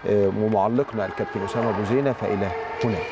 آه، ومعلقنا الكابتن اسامه ابو زينه فالى هناك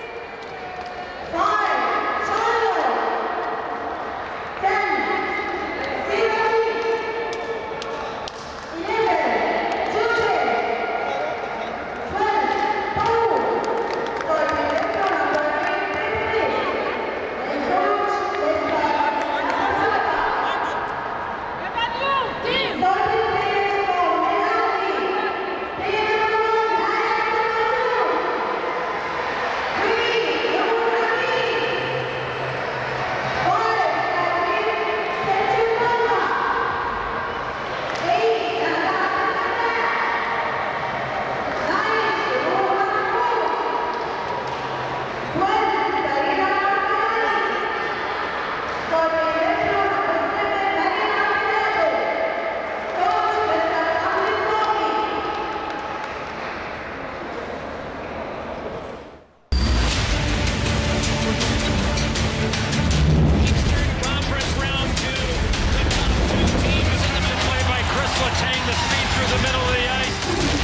Conference round two. The top two teams in the played by Chris Letang, the speed through the middle of the ice.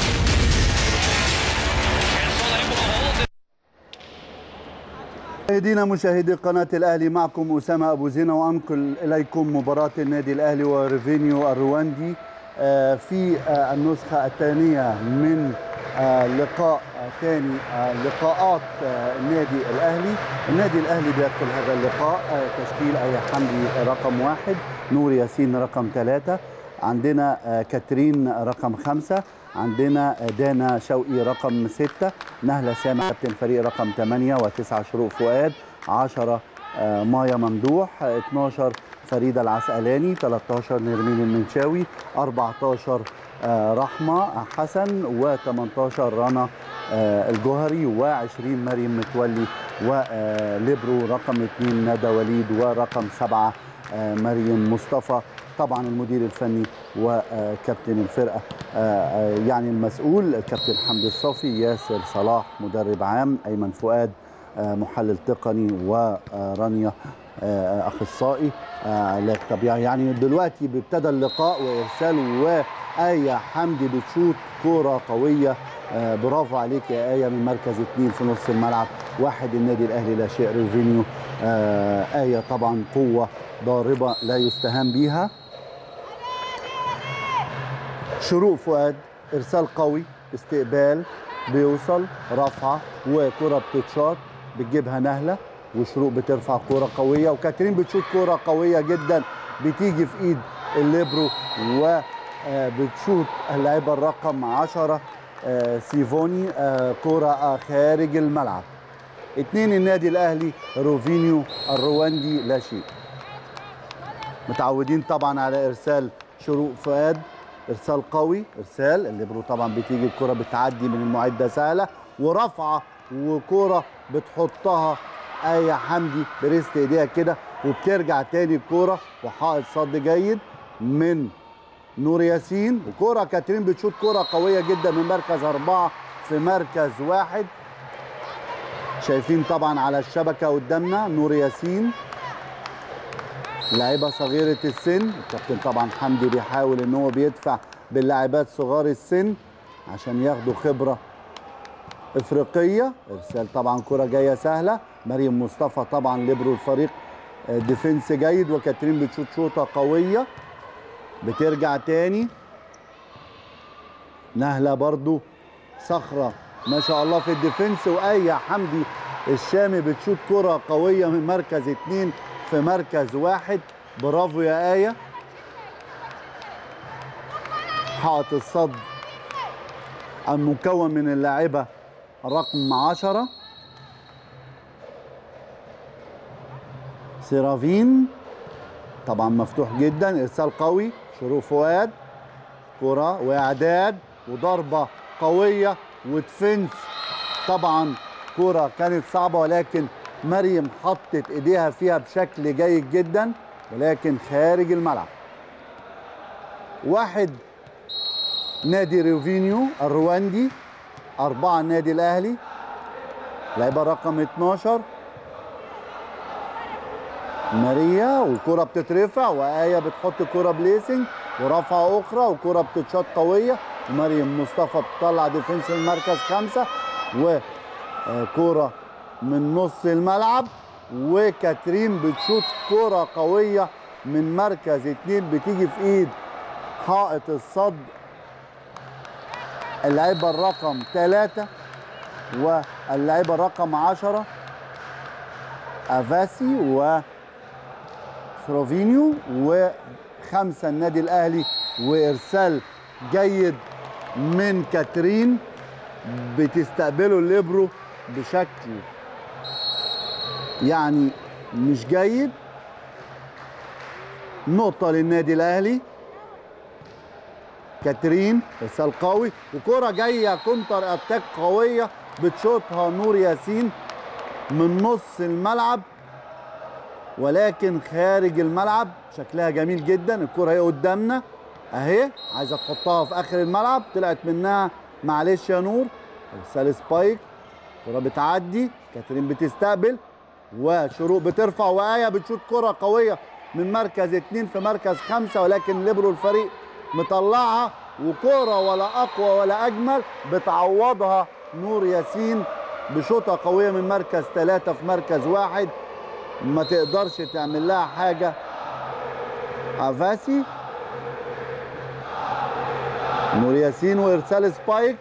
Kessel able to hold it. مشاهدينا مشاهدي قناة الأهلي معكم أسامة أبو زينة وأنقل إليكم مباراة النادي الأهلي وريفينيو الرواندي آه، في آه، النسخة الثانية من آه، لقاء ثاني لقاءات آه، النادي الأهلي النادي الأهلي بيدخل هذا اللقاء آه، تشكيل أي حمدي رقم واحد نور ياسين رقم ثلاثة عندنا آه، كاترين رقم خمسة عندنا آه، دانا شوقي رقم ستة نهلة سامع كابتن فريق رقم ثمانية وتسعة شروق فؤاد عشرة آه، مايا ممدوح آه، 12 فريدة العسقلاني 13 نرمين المنشاوي 14 آه، رحمة حسن و18 رنا آه، الجوهري و20 مريم متولي وليبرو رقم 2 ندى وليد ورقم 7 آه، مريم مصطفى طبعا المدير الفني وكابتن الفرقه آه، آه، يعني المسؤول الكابتن حمدي الصافي ياسر صلاح مدرب عام ايمن فؤاد آه، محلل تقني ورانيا آه، اخصائي آه، علاج طبيعي يعني دلوقتي ابتدى اللقاء وارسال وآية حمدي بتشوط كوره قويه آه، برافو عليك يا آية من مركز اثنين في نص الملعب واحد النادي الأهلي لا شيء ريفينيو آه، آية طبعا قوة ضاربة لا يستهان بيها شروق فؤاد إرسال قوي استقبال بيوصل رفعة وكرة بتتشاط بتجيبها نهلة وشروق بترفع كرة قوية وكاترين بتشوط كرة قوية جدا بتيجي في ايد الليبرو وبتشوط اللاعبة الرقم 10 آه، سيفوني آه، كرة آه، خارج الملعب اتنين النادي الاهلي روفينيو الرواندي لا شيء متعودين طبعا على ارسال شروق فؤاد ارسال قوي ارسال الليبرو طبعا بتيجي الكره بتعدي من المعده سهله ورفعه وكره بتحطها ايه حمدي بريست ايديها كده وبترجع تاني الكوره وحائط صد جيد من نور ياسين وكرة كاترين بتشوط كرة قوية جدا من مركز أربعة في مركز واحد شايفين طبعا على الشبكة قدامنا نور ياسين لاعبة صغيرة السن الكابتن طبعا حمدي بيحاول ان هو بيدفع باللاعبات صغار السن عشان ياخدوا خبرة افريقية ارسال طبعا كرة جاية سهلة مريم مصطفى طبعا ليبرو الفريق آه، ديفنس جيد وكاترين بتشوط شوطة قوية بترجع تاني نهلة برضو صخرة ما شاء الله في الديفنس وآية حمدي الشامي بتشوط كرة قوية من مركز اتنين في مركز واحد برافو يا آية حائط الصد المكون من اللاعبة رقم عشرة سيرافين طبعا مفتوح جدا ارسال قوي شروق فؤاد كرة واعداد وضربة قوية ودفنس طبعا كرة كانت صعبة ولكن مريم حطت ايديها فيها بشكل جيد جدا ولكن خارج الملعب واحد نادي ريفينيو الرواندي أربعة النادي الأهلي لعيبة رقم 12 ماريا والكرة بتترفع وآية بتحط كرة بليسنج ورفعة أخرى وكرة بتتشاط قوية ومريم مصطفى بتطلع ديفنس المركز خمسة وكورة من نص الملعب وكاترين بتشوط كرة قوية من مركز اتنين بتيجي في ايد حائط الصد اللعيبة الرقم ثلاثة واللعيبة الرقم عشرة افاسي و سلوفينيو وخمسة النادي الأهلي وإرسال جيد من كاترين بتستقبله الليبرو بشكل يعني مش جيد نقطة للنادي الأهلي كاترين ارسال قوي وكرة جاية كونتر اتاك قوية بتشوطها نور ياسين من نص الملعب ولكن خارج الملعب شكلها جميل جدا الكرة هي قدامنا اهي عايزة تحطها في اخر الملعب طلعت منها معلش يا نور ارسال سبايك كرة بتعدي كاترين بتستقبل وشروق بترفع وآية بتشوط كرة قوية من مركز اتنين في مركز خمسة ولكن ليبرو الفريق مطلعها وكرة ولا أقوى ولا أجمل بتعوضها نور ياسين بشوطة قوية من مركز ثلاثة في مركز واحد ما تقدرش تعمل لها حاجة عفاسي نور ياسين وإرسال سبايك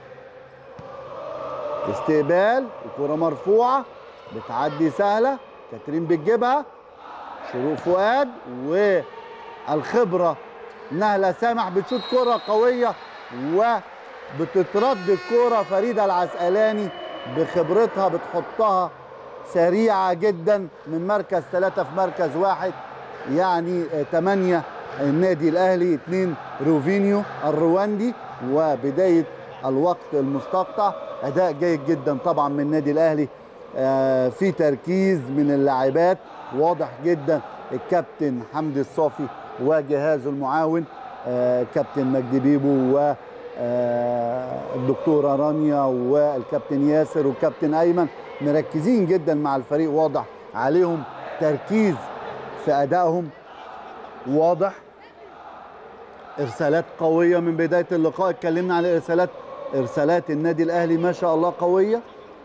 استقبال وكرة مرفوعة بتعدي سهلة كاترين بتجيبها شروق فؤاد والخبرة نهلة سامح بتشوط كرة قوية وبتترد الكرة فريدة العسقلاني بخبرتها بتحطها سريعة جدا من مركز ثلاثة في مركز واحد يعني ثمانية النادي الأهلي اثنين روفينيو الرواندي وبداية الوقت المستقطع أداء جيد جدا طبعا من النادي الأهلي آه، في تركيز من اللاعبات واضح جدا الكابتن حمدي الصافي وجهازه المعاون آه، كابتن مجدي بيبو و آه، الدكتوره رانيا والكابتن ياسر والكابتن ايمن مركزين جدا مع الفريق واضح عليهم تركيز في ادائهم واضح ارسالات قويه من بدايه اللقاء اتكلمنا على ارسالات ارسالات النادي الاهلي ما شاء الله قويه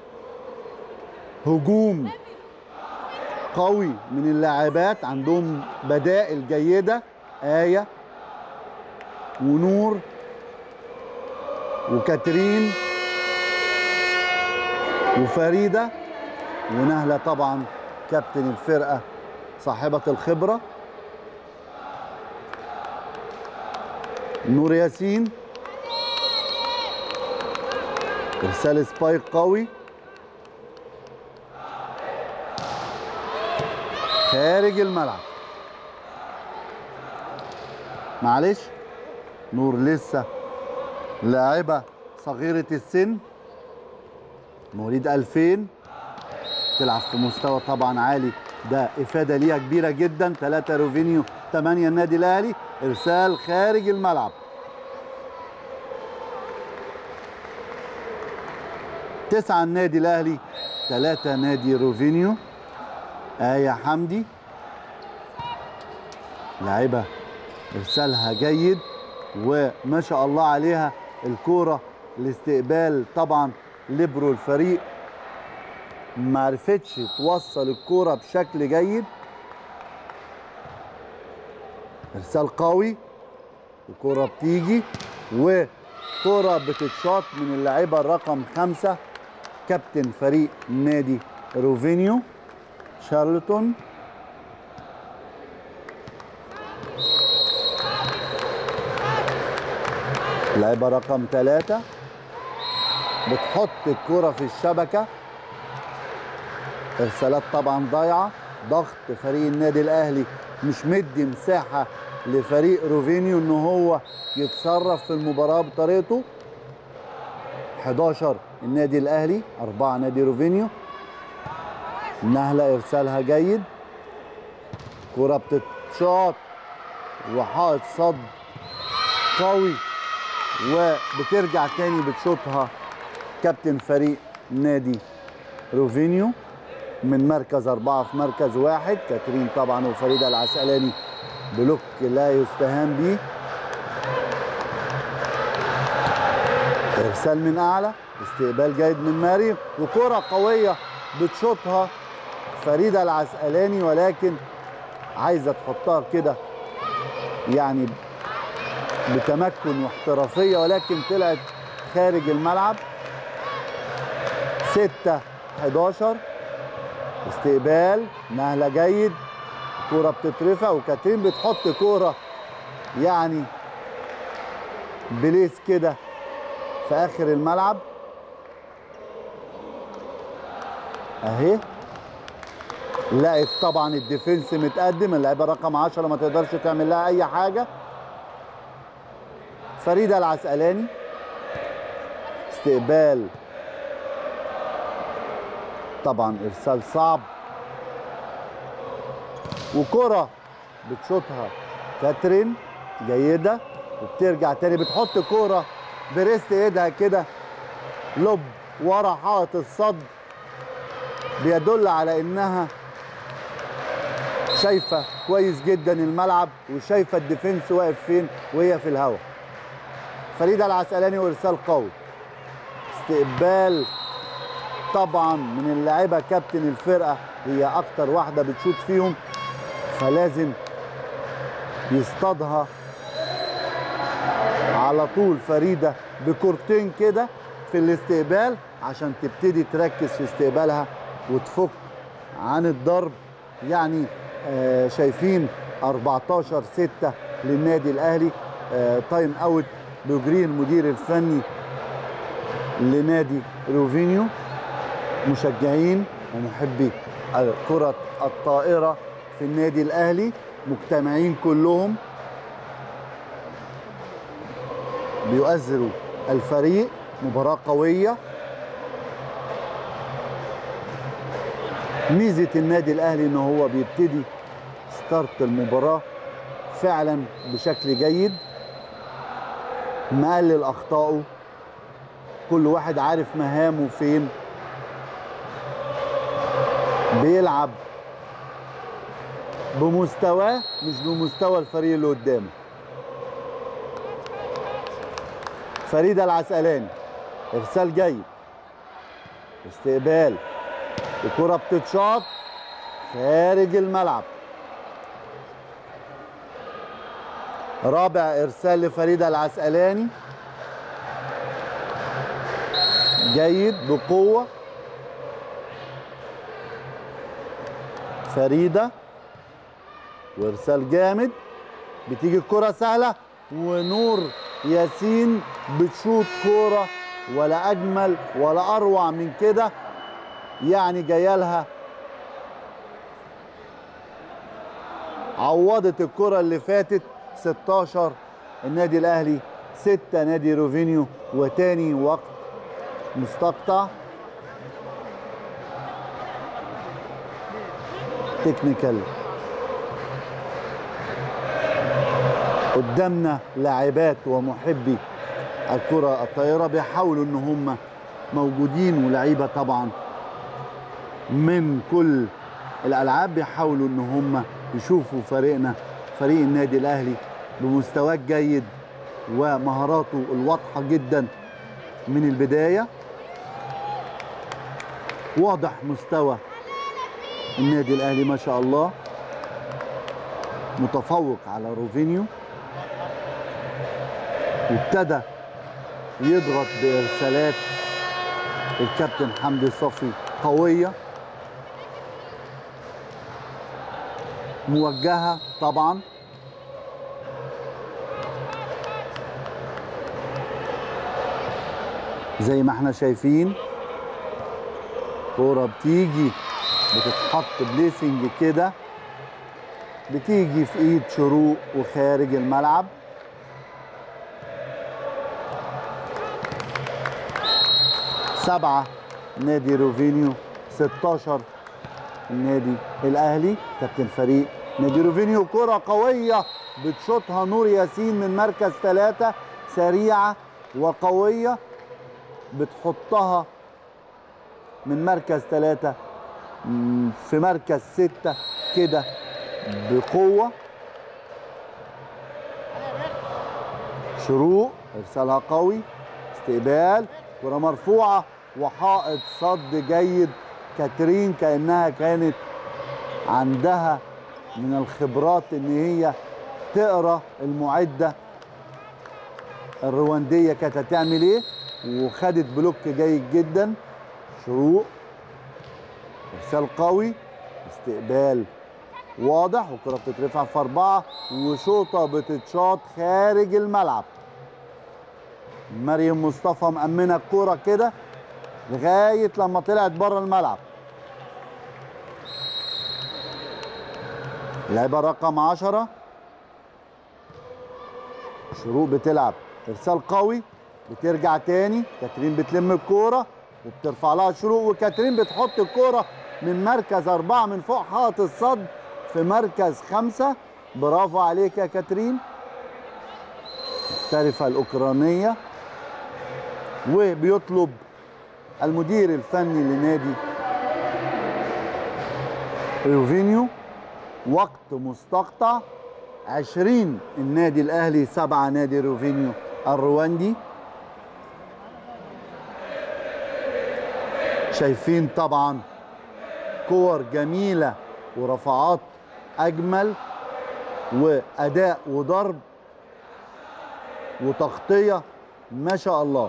هجوم قوي من اللاعبات عندهم بدائل جيدة آية ونور وكاترين وفريدة ونهلة طبعا كابتن الفرقة صاحبة الخبرة نور ياسين ارسال سبايك قوي خارج الملعب معلش نور لسه لاعبة صغيرة السن مواليد 2000 تلعب في مستوى طبعا عالي ده إفادة ليها كبيرة جدا 3 روفينيو 8 النادي الأهلي إرسال خارج الملعب تسعة النادي الأهلي ثلاثة نادي روفينيو آية حمدي لاعبة إرسالها جيد وما شاء الله عليها الكورة الاستقبال طبعا ليبرو الفريق ما عرفتش توصل الكورة بشكل جيد إرسال قوي وكرة بتيجي وكرة بتتشاط من اللاعبة الرقم خمسة كابتن فريق نادي روفينيو شارلتون لعبة رقم ثلاثة بتحط الكرة في الشبكة ارسالات طبعا ضايعة ضغط فريق النادي الاهلي مش مدي مساحة لفريق روفينيو ان هو يتصرف في المباراة بطريقته 11 النادي الاهلي 4 نادي روفينيو نهلة ارسالها جيد كرة بتتشاط وحائط صد قوي وبترجع تاني بتشوطها كابتن فريق نادي روفينيو من مركز أربعة في مركز واحد كاترين طبعا وفريدة العسقلاني بلوك لا يستهان بيه ارسال من اعلى استقبال جيد من ماري وكره قويه بتشوطها فريده العسقلاني ولكن عايزه تحطها كده يعني بتمكن واحترافيه ولكن طلعت خارج الملعب 6 11 استقبال نهله جيد كوره بتترفع وكاترين بتحط كوره يعني بليس كده في اخر الملعب اهي لقت طبعا الديفنس متقدم اللعيبه رقم 10 ما تقدرش تعمل لها اي حاجه فريده العسقلاني استقبال طبعا ارسال صعب وكره بتشوطها كاترين جيده وبترجع تاني بتحط كوره بريست ايدها كده لب ورا حائط الصد بيدل على انها شايفه كويس جدا الملعب وشايفه الديفنس واقف فين وهي في الهواء فريده العسقلاني وارسال قوي استقبال طبعا من اللاعيبه كابتن الفرقه هي اكتر واحده بتشوط فيهم فلازم يصطادها على طول فريده بكورتين كده في الاستقبال عشان تبتدي تركز في استقبالها وتفك عن الضرب يعني آه شايفين 14 6 للنادي الاهلي آه تايم اوت بيجريه المدير الفني لنادي روفينيو مشجعين ومحبي كرة الطائرة في النادي الأهلي مجتمعين كلهم بيؤثروا الفريق مباراة قوية ميزة النادي الأهلي إن هو بيبتدي ستارت المباراة فعلا بشكل جيد مقلل أخطائه كل واحد عارف مهامه فين بيلعب بمستواه مش بمستوى الفريق اللي قدامه فريدة العسقلاني ارسال جيد استقبال الكرة بتتشاط خارج الملعب رابع ارسال لفريدة العسقلاني جيد بقوة فريدة وارسال جامد بتيجي الكرة سهلة ونور ياسين بتشوط كورة ولا أجمل ولا أروع من كده يعني جايه لها عوضت الكرة اللي فاتت 16 النادي الأهلي 6 نادي روفينيو وتاني وقت مستقطع تكنيكال قدامنا لاعبات ومحبي الكرة الطائرة بيحاولوا ان هم موجودين ولعيبة طبعا من كل الالعاب بيحاولوا ان هم يشوفوا فريقنا فريق النادي الاهلي بمستواه الجيد ومهاراته الواضحة جدا من البداية واضح مستوى النادي الاهلي ما شاء الله متفوق على روفينيو وابتدى يضغط بارسالات الكابتن حمدي صفي قويه موجهه طبعا زي ما احنا شايفين كوره بتيجي بتتحط بليسنج كده بتيجي في ايد شروق وخارج الملعب سبعة نادي روفينيو 16 النادي الاهلي كابتن فريق نادي روفينيو كرة قوية بتشوطها نور ياسين من مركز ثلاثة سريعة وقوية بتحطها من مركز ثلاثة مم، في مركز ستة كده بقوة شروق ارسالها قوي استقبال كرة مرفوعة وحائط صد جيد كاترين كأنها كانت عندها من الخبرات ان هي تقرا المعده الروانديه كانت هتعمل ايه وخدت بلوك جيد جدا شروق ارسال قوي استقبال واضح والكره بتترفع في اربعه وشوطه بتتشاط خارج الملعب مريم مصطفى مأمنة الكوره كده لغايه لما طلعت بره الملعب لعبة رقم 10 شروق بتلعب ارسال قوي بترجع تاني كاترين بتلم الكوره وبترفع لها شروق وكاترين بتحط الكوره من مركز أربعة من فوق حائط الصد في مركز خمسة برافو عليك يا كاترين محترفة الأوكرانية وبيطلب المدير الفني لنادي ريوفينيو وقت مستقطع 20 النادي الاهلي 7 نادي روفينيو الرواندي شايفين طبعا كور جميله ورفعات اجمل واداء وضرب وتغطيه ما شاء الله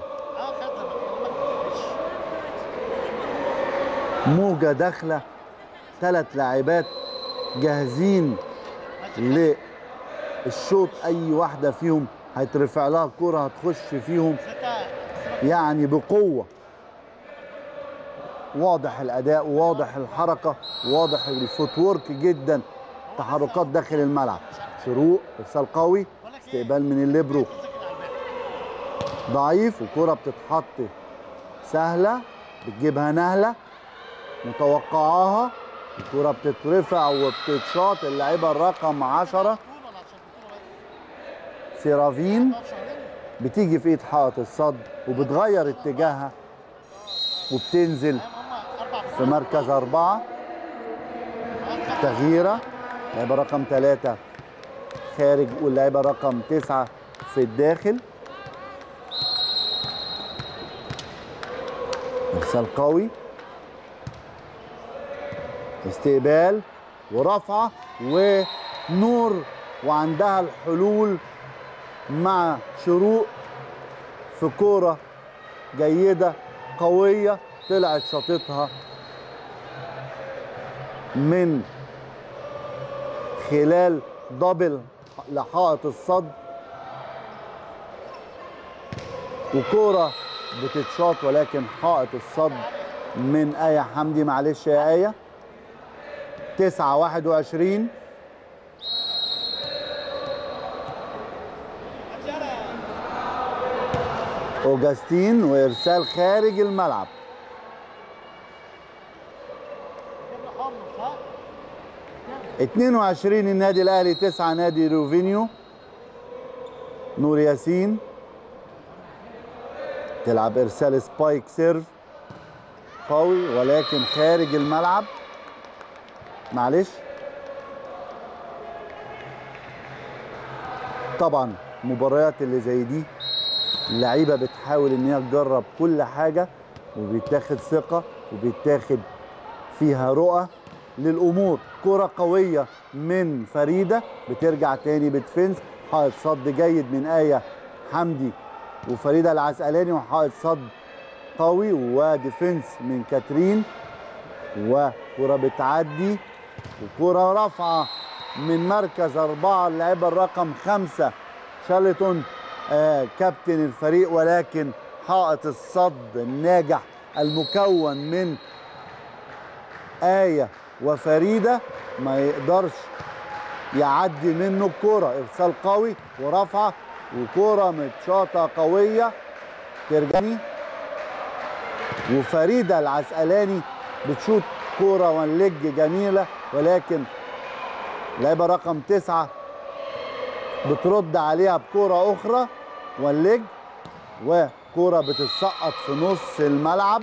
موجه داخله ثلاث لاعبات جاهزين للشوط اي واحده فيهم هيترفع لها الكوره هتخش فيهم يعني بقوه واضح الاداء واضح الحركه واضح الفوت وورك جدا تحركات داخل الملعب شروق ارسال قوي استقبال من الليبرو ضعيف وكرة بتتحط سهلة بتجيبها نهلة متوقعاها الكرة بتترفع وبتتشاط اللعيبة الرقم 10 سيرافين بتيجي في ايد حائط الصد وبتغير اتجاهها وبتنزل في مركز أربعة تغييرة لعيبة رقم ثلاثة خارج واللعيبة رقم تسعة في الداخل ارسال قوي استقبال ورفعه ونور وعندها الحلول مع شروق في كوره جيده قويه طلعت شاطتها من خلال دبل لحائط الصد وكوره بتتشاط ولكن حائط الصد من آية حمدي معلش يا آية تسعة واحد وعشرين أوجاستين وإرسال خارج الملعب اتنين وعشرين النادي الأهلي تسعة نادي روفينيو نور ياسين تلعب إرسال سبايك سيرف قوي ولكن خارج الملعب معلش طبعا مباريات اللي زي دي اللعيبه بتحاول ان هي تجرب كل حاجه وبيتاخد ثقه وبيتاخد فيها رؤى للامور كره قويه من فريده بترجع تاني بتفنس حائط صد جيد من ايه حمدي وفريده العسقلاني وحائط صد قوي وديفنس من كاترين وكره بتعدي وكره رافعه من مركز أربعة اللاعبة الرقم خمسة شالتون آه كابتن الفريق ولكن حائط الصد الناجح المكون من آية وفريدة ما يقدرش يعدي منه الكرة إرسال قوي ورفعة وكرة متشاطة قوية ترجمي وفريدة العسقلاني بتشوط كورة ونلج جميلة ولكن لعبة رقم تسعة بترد عليها بكورة أخرى ونلج وكورة بتتسقط في نص الملعب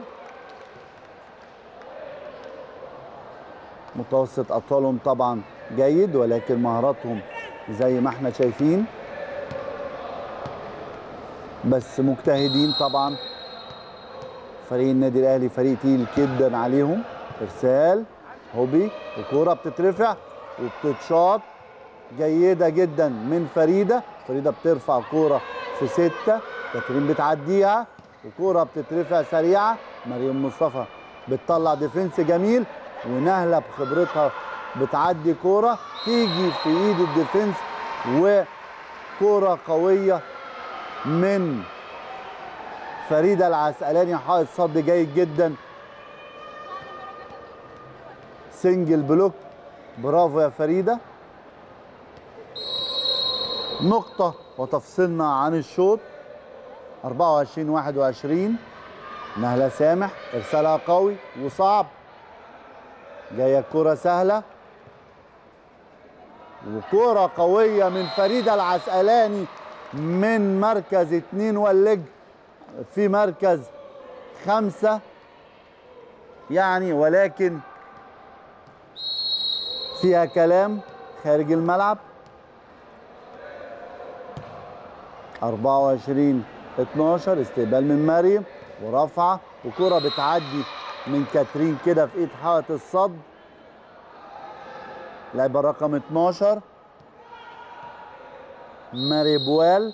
متوسط أطوالهم طبعا جيد ولكن مهاراتهم زي ما احنا شايفين بس مجتهدين طبعا فريق النادي الاهلي فريق تقيل جدا عليهم ارسال هوبي وكوره بتترفع وبتتشاط جيده جدا من فريده فريده بترفع كوره في سته كاترين بتعديها وكوره بتترفع سريعه مريم مصطفى بتطلع ديفنس جميل ونهله بخبرتها بتعدي كوره تيجي في ايد الديفنس وكوره قويه من فريده العسقلاني حائط صد جيد جدا سنجل بلوك برافو يا فريده نقطة وتفصلنا عن الشوط 24 21 نهلة سامح ارسالها قوي وصعب جاية الكرة سهلة وكرة قوية من فريدة العسقلاني من مركز اتنين واللج في مركز خمسة يعني ولكن فيها كلام خارج الملعب 24 12 استقبال من مريم ورفعه وكرة بتعدي من كاترين كده في ايد حائط الصد لعبة رقم 12 ماري بوال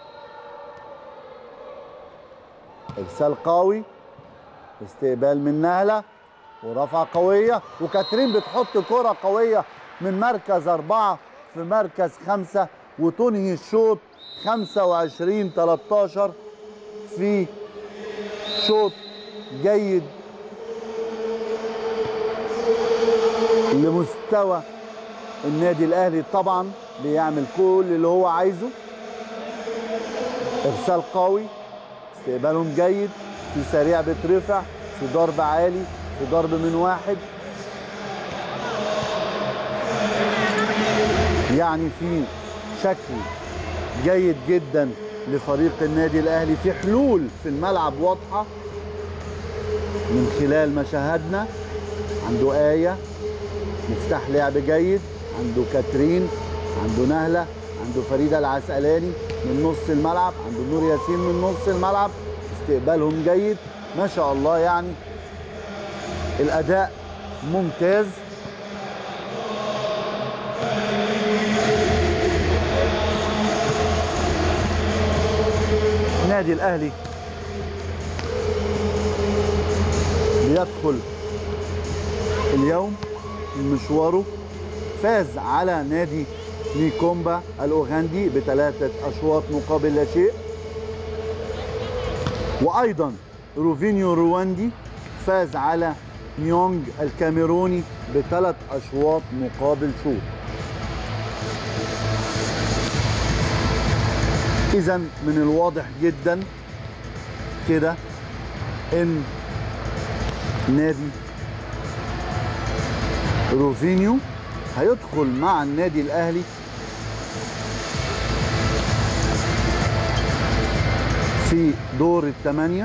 ارسال قوي استقبال من نهله ورفعه قويه وكاترين بتحط كره قويه من مركز اربعه في مركز خمسه وتنهي الشوط 25 13 في شوط جيد لمستوى النادي الاهلي طبعا بيعمل كل اللي هو عايزه ارسال قوي استقبالهم جيد في سريع بترفع في ضرب عالي في ضرب من واحد يعني في شكل جيد جدا لفريق النادي الاهلي في حلول في الملعب واضحه من خلال ما شاهدنا عنده ايه مفتاح لعب جيد عنده كاترين عنده نهله عنده فريده العسقلاني من نص الملعب عنده نور ياسين من نص الملعب استقبالهم جيد ما شاء الله يعني الاداء ممتاز النادي الاهلي بيدخل اليوم مشواره فاز على نادي نيكومبا الاوغندي بثلاثه اشواط مقابل لا شيء وايضا روفينيو رواندي فاز على نيونج الكاميروني بثلاث اشواط مقابل شوط اذا من الواضح جدا كده ان نادي روفينيو هيدخل مع النادي الاهلي في دور الثمانيه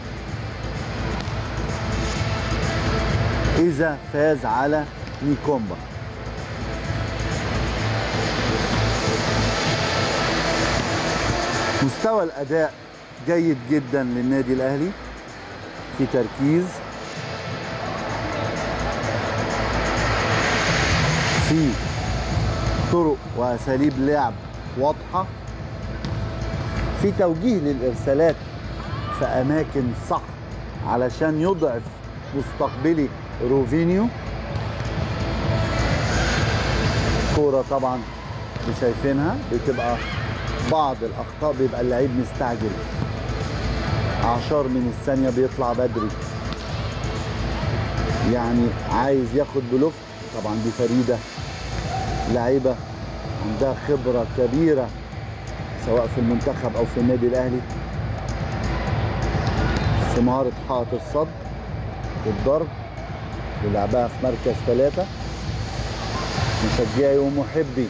اذا فاز على نيكومبا مستوى الاداء جيد جدا للنادي الاهلي في تركيز في طرق واساليب لعب واضحه في توجيه للارسالات في اماكن صح علشان يضعف مستقبلي روفينيو كوره طبعا اللي شايفينها بتبقى بعض الاخطاء بيبقى اللعيب مستعجل اعشار من الثانيه بيطلع بدري يعني عايز ياخد بلوك طبعا دي فريده لعيبه عندها خبره كبيره سواء في المنتخب او في النادي الاهلي في مهاره حائط الصد والضرب ولعبها في مركز ثلاثة مشجعي ومحبي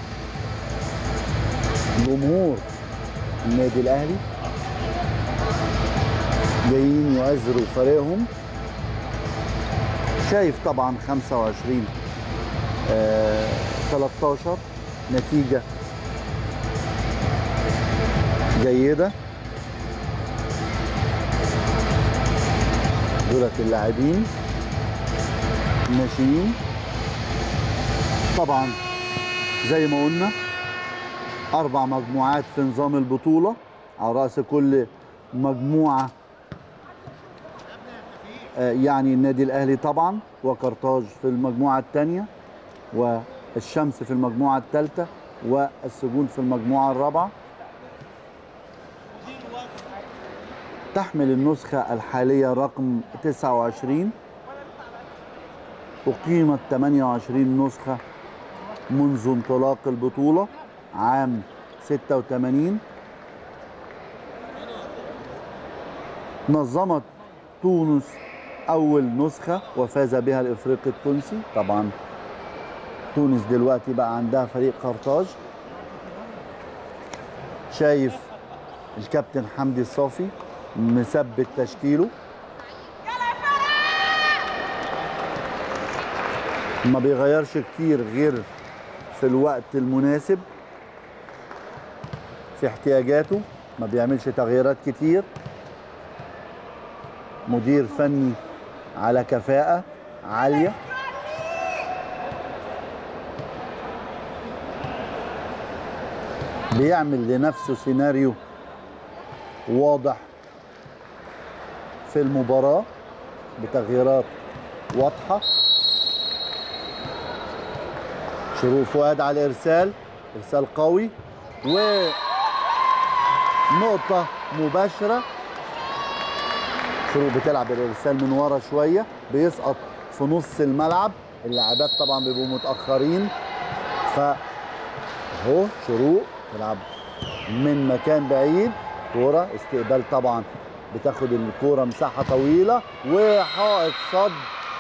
جمهور النادي الأهلي جايين يعزروا فريقهم شايف طبعا 25 آه 13 نتيجة جيدة دولة اللاعبين الناشئين طبعا زي ما قلنا أربع مجموعات في نظام البطولة على رأس كل مجموعة آه، يعني النادي الأهلي طبعا وقرطاج في المجموعة الثانية والشمس في المجموعة الثالثة والسجون في المجموعة الرابعة تحمل النسخة الحالية رقم 29 أقيمت 28 نسخة منذ انطلاق البطولة عام 86 نظمت تونس أول نسخة وفاز بها الإفريقي التونسي طبعا تونس دلوقتي بقى عندها فريق قرطاج شايف الكابتن حمدي الصافي مثبت تشكيله ما بيغيرش كتير غير في الوقت المناسب في احتياجاته ما بيعملش تغييرات كتير مدير فني على كفاءة عالية بيعمل لنفسه سيناريو واضح في المباراة بتغييرات واضحة شروق فؤاد على الإرسال إرسال قوي ونقطة مباشرة شروق بتلعب الإرسال من ورا شوية بيسقط في نص الملعب اللاعبات طبعا بيبقوا متأخرين ف اهو شروق تلعب من مكان بعيد كورة استقبال طبعا بتاخد الكورة مساحة طويلة وحائط صد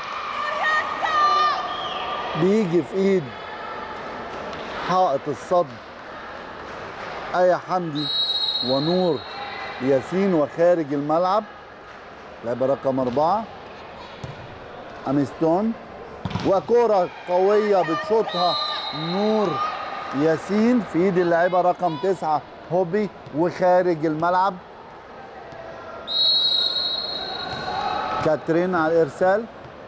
بيجي في ايد حائط الصد آية حمدي ونور ياسين وخارج الملعب لعبة رقم أربعة أميستون وكرة قوية بتشوطها نور ياسين في ايد اللاعبة رقم تسعة هوبي وخارج الملعب كاترين على الإرسال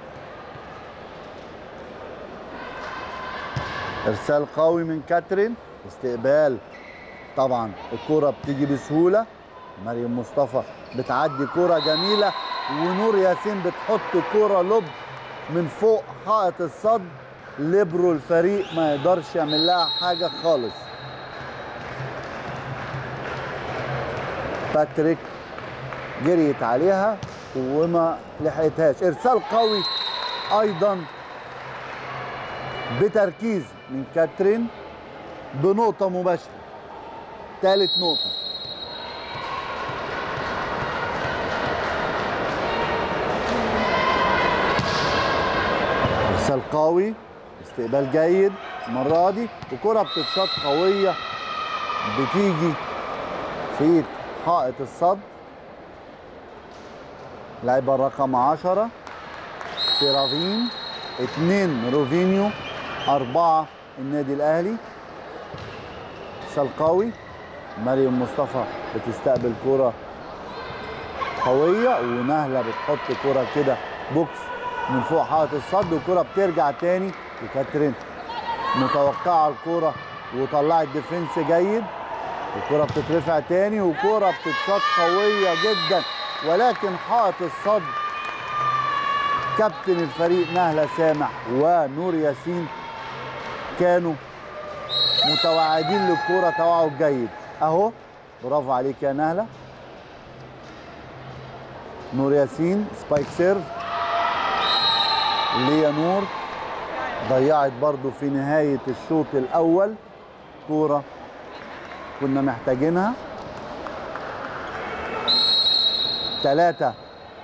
إرسال قوي من كاترين استقبال طبعا الكرة بتيجي بسهولة مريم مصطفى بتعدي كرة جميلة ونور ياسين بتحط كرة لب من فوق حائط الصد ليبرو الفريق ما يقدرش يعمل لها حاجة خالص باتريك جريت عليها وما لحقتهاش ارسال قوي ايضا بتركيز من كاترين بنقطة مباشرة ثالث نقطة ارسال قوي استقبال جيد المرة دي وكرة بتتشاط قوية بتيجي في ايد حائط الصد لعيبة رقم 10 سيرافين اثنين روفينيو أربعة النادي الأهلي سلقاوي مريم مصطفى بتستقبل كرة قوية ونهلة بتحط كرة كده بوكس من فوق حائط الصد والكرة بترجع تاني وكاترين متوقعة الكرة وطلعت ديفنس جيد الكرة بتترفع تاني وكرة بتتشاط قوية جدا ولكن حائط الصد كابتن الفريق نهلة سامح ونور ياسين كانوا متوعدين للكرة توعد جيد اهو برافو عليك يا نهلة نور ياسين سبايك سيرف ليا نور ضيعت برضو في نهاية الشوط الأول كورة كنا محتاجينها ثلاثة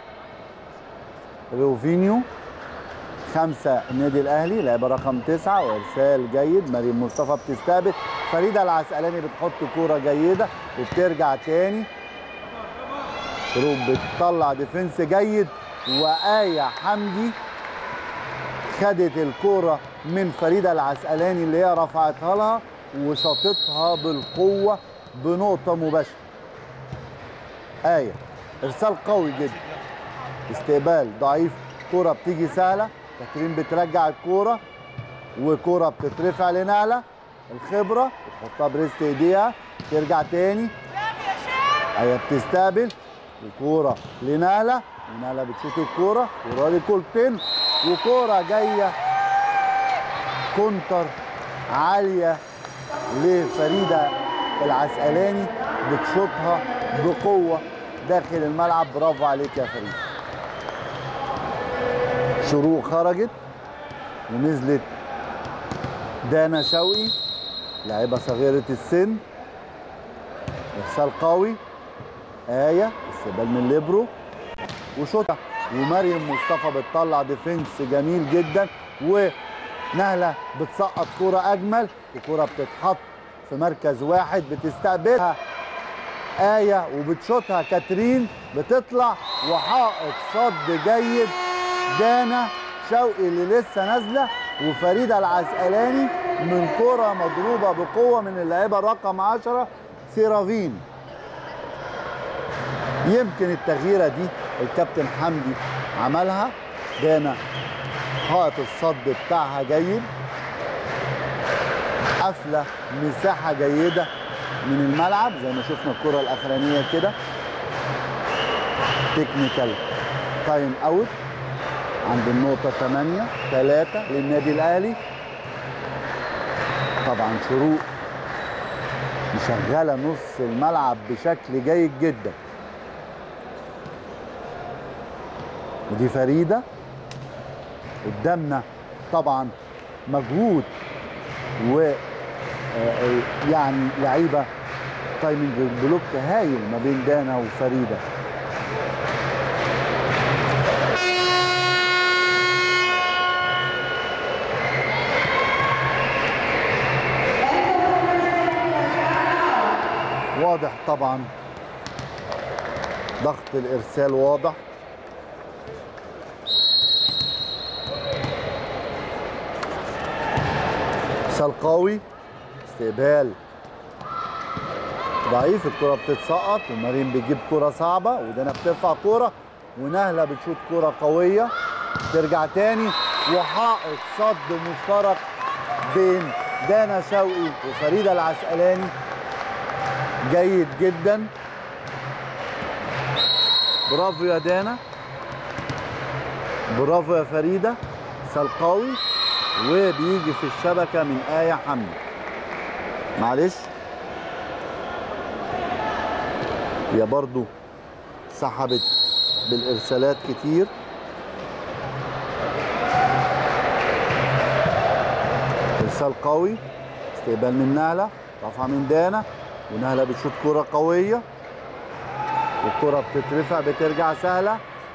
روفينيو خمسة النادي الأهلي لعبة رقم تسعة وإرسال جيد مريم مصطفى بتستقبل فريدة العسقلاني بتحط كورة جيدة وبترجع تاني شروق بتطلع ديفنس جيد وآية حمدي خدت الكورة من فريدة العسقلاني اللي هي رفعتها لها وشاطتها بالقوة بنقطة مباشرة آية إرسال قوي جدا استقبال ضعيف كرة بتيجي سهلة كاترين بترجع الكرة وكرة بتترفع لنعلة الخبرة بتحطها بريست ايديها ترجع تاني هي بتستقبل وكورة لنهلة ونهلة بتشوط الكورة كورة لكولتين وكورة جاية كونتر عالية لفريدة العسقلاني بتشوطها بقوة داخل الملعب برافو عليك يا فريدة شروق خرجت ونزلت دانا شوقي لاعبة صغيرة السن ارسال قوي آية استقبال من ليبرو وشوطة ومريم مصطفى بتطلع ديفنس جميل جدا ونهلة بتسقط كرة أجمل وكرة بتتحط في مركز واحد بتستقبلها آية وبتشوطها كاترين بتطلع وحائط صد جيد دانا شوقي اللي لسه نازلة وفريدة العسقلاني من كرة مضروبة بقوة من اللاعبة رقم 10 سيرافين يمكن التغييره دي الكابتن حمدي عملها دانا حائط الصد بتاعها جيد قافله مساحه جيده من الملعب زي ما شفنا الكره الاخرانيه كده تكنيكال تايم اوت عند النقطة 8 3 للنادي الأهلي طبعا شروق مشغلة نص الملعب بشكل جيد جدا ودي فريده قدامنا طبعا مجهود و آه، آه، يعني لعيبه تايمنج بلوك هايل ما بين دانا وفريده واضح طبعا ضغط الارسال واضح ارسال قوي استقبال ضعيف الكرة بتتسقط ومارين بيجيب كرة صعبة ودانا بترفع كرة ونهلة بتشوط كرة قوية ترجع تاني وحائط صد مشترك بين دانا شوقي وفريدة العسقلاني جيد جدا برافو يا دانا برافو يا فريدة ارسال قوي وبيجي في الشبكة من آية حمدي معلش هي برضو سحبت بالإرسالات كتير إرسال قوي استقبال من نهلة رفع من دانا ونهلة بتشوط كرة قوية والكرة بتترفع بترجع سهلة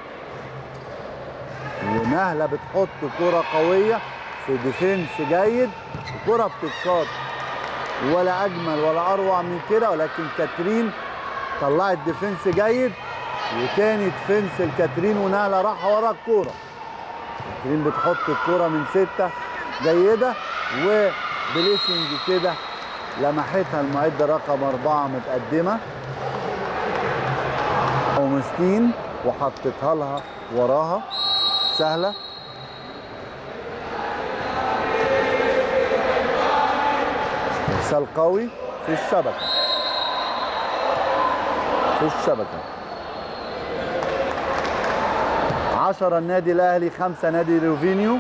ونهلة بتحط كرة قوية في ديفنس جيد الكرة بتتشاط ولا أجمل ولا أروع من كده ولكن كاترين طلعت ديفنس جيد وتاني ديفنس الكاترين ونهلة راح ورا الكورة كاترين بتحط الكرة من ستة جيدة وبليسنج كده لمحتها المعدة رقم أربعة متقدمة أومستين وحطتها لها وراها سهلة ارسال قوي في الشبكه في الشبكه 10 النادي الاهلي 5 نادي روفينيو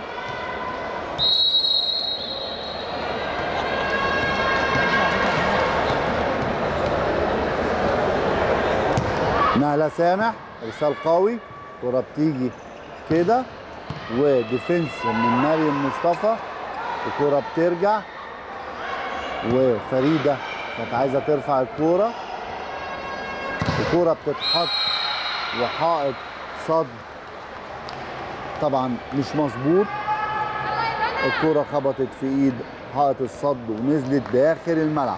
نهلة سامح ارسال قوي كرة بتيجي كده وديفنس من مريم مصطفى الكرة بترجع وفريده كانت عايزه ترفع الكوره الكوره بتتحط وحائط صد طبعا مش مظبوط الكوره خبطت في ايد حائط الصد ونزلت داخل الملعب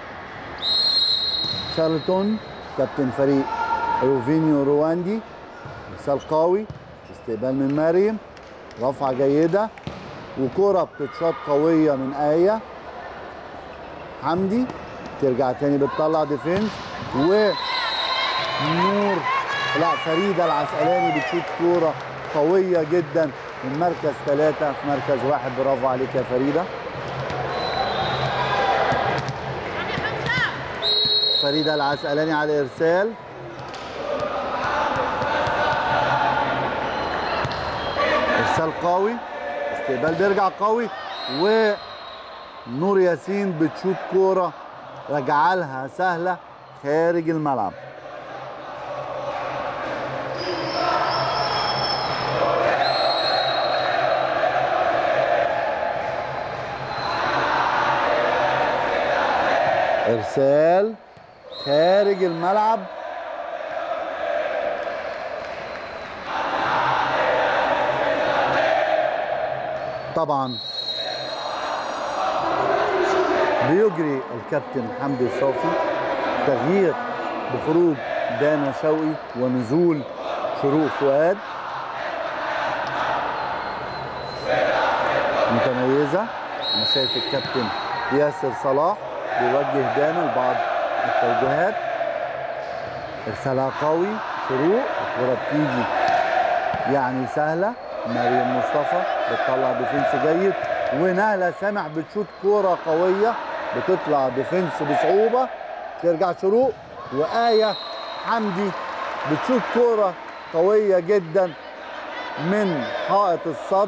شارلتون كابتن فريق روفينيو رواندي ارسال قوي استقبال من مريم رفعه جيده وكرة بتتشاط قوية من آية حمدي ترجع تاني بتطلع ديفنس ونور لا فريده العسقلاني بتشوط كوره قويه جدا من مركز ثلاثه في مركز واحد برافو عليك يا فريده فريده العسقلاني على الارسال ارسال قوي استقبال بيرجع قوي ونور ياسين بتشوط كوره راجعه لها سهله خارج الملعب ارسال خارج الملعب طبعا بيجري الكابتن حمدي صافي تغيير بخروج دانا شوقي ونزول شروق فؤاد متميزه انا شايف الكابتن ياسر صلاح بيوجه دانا لبعض التوجيهات ارسالها قوي شروق الكره بتيجي يعني سهله مريم مصطفى بتطلع ديفنس جيد ونهله سامح بتشوط كوره قويه بتطلع ديفنس بصعوبه ترجع شروق وآية حمدي بتشوط كوره قويه جدا من حائط الصد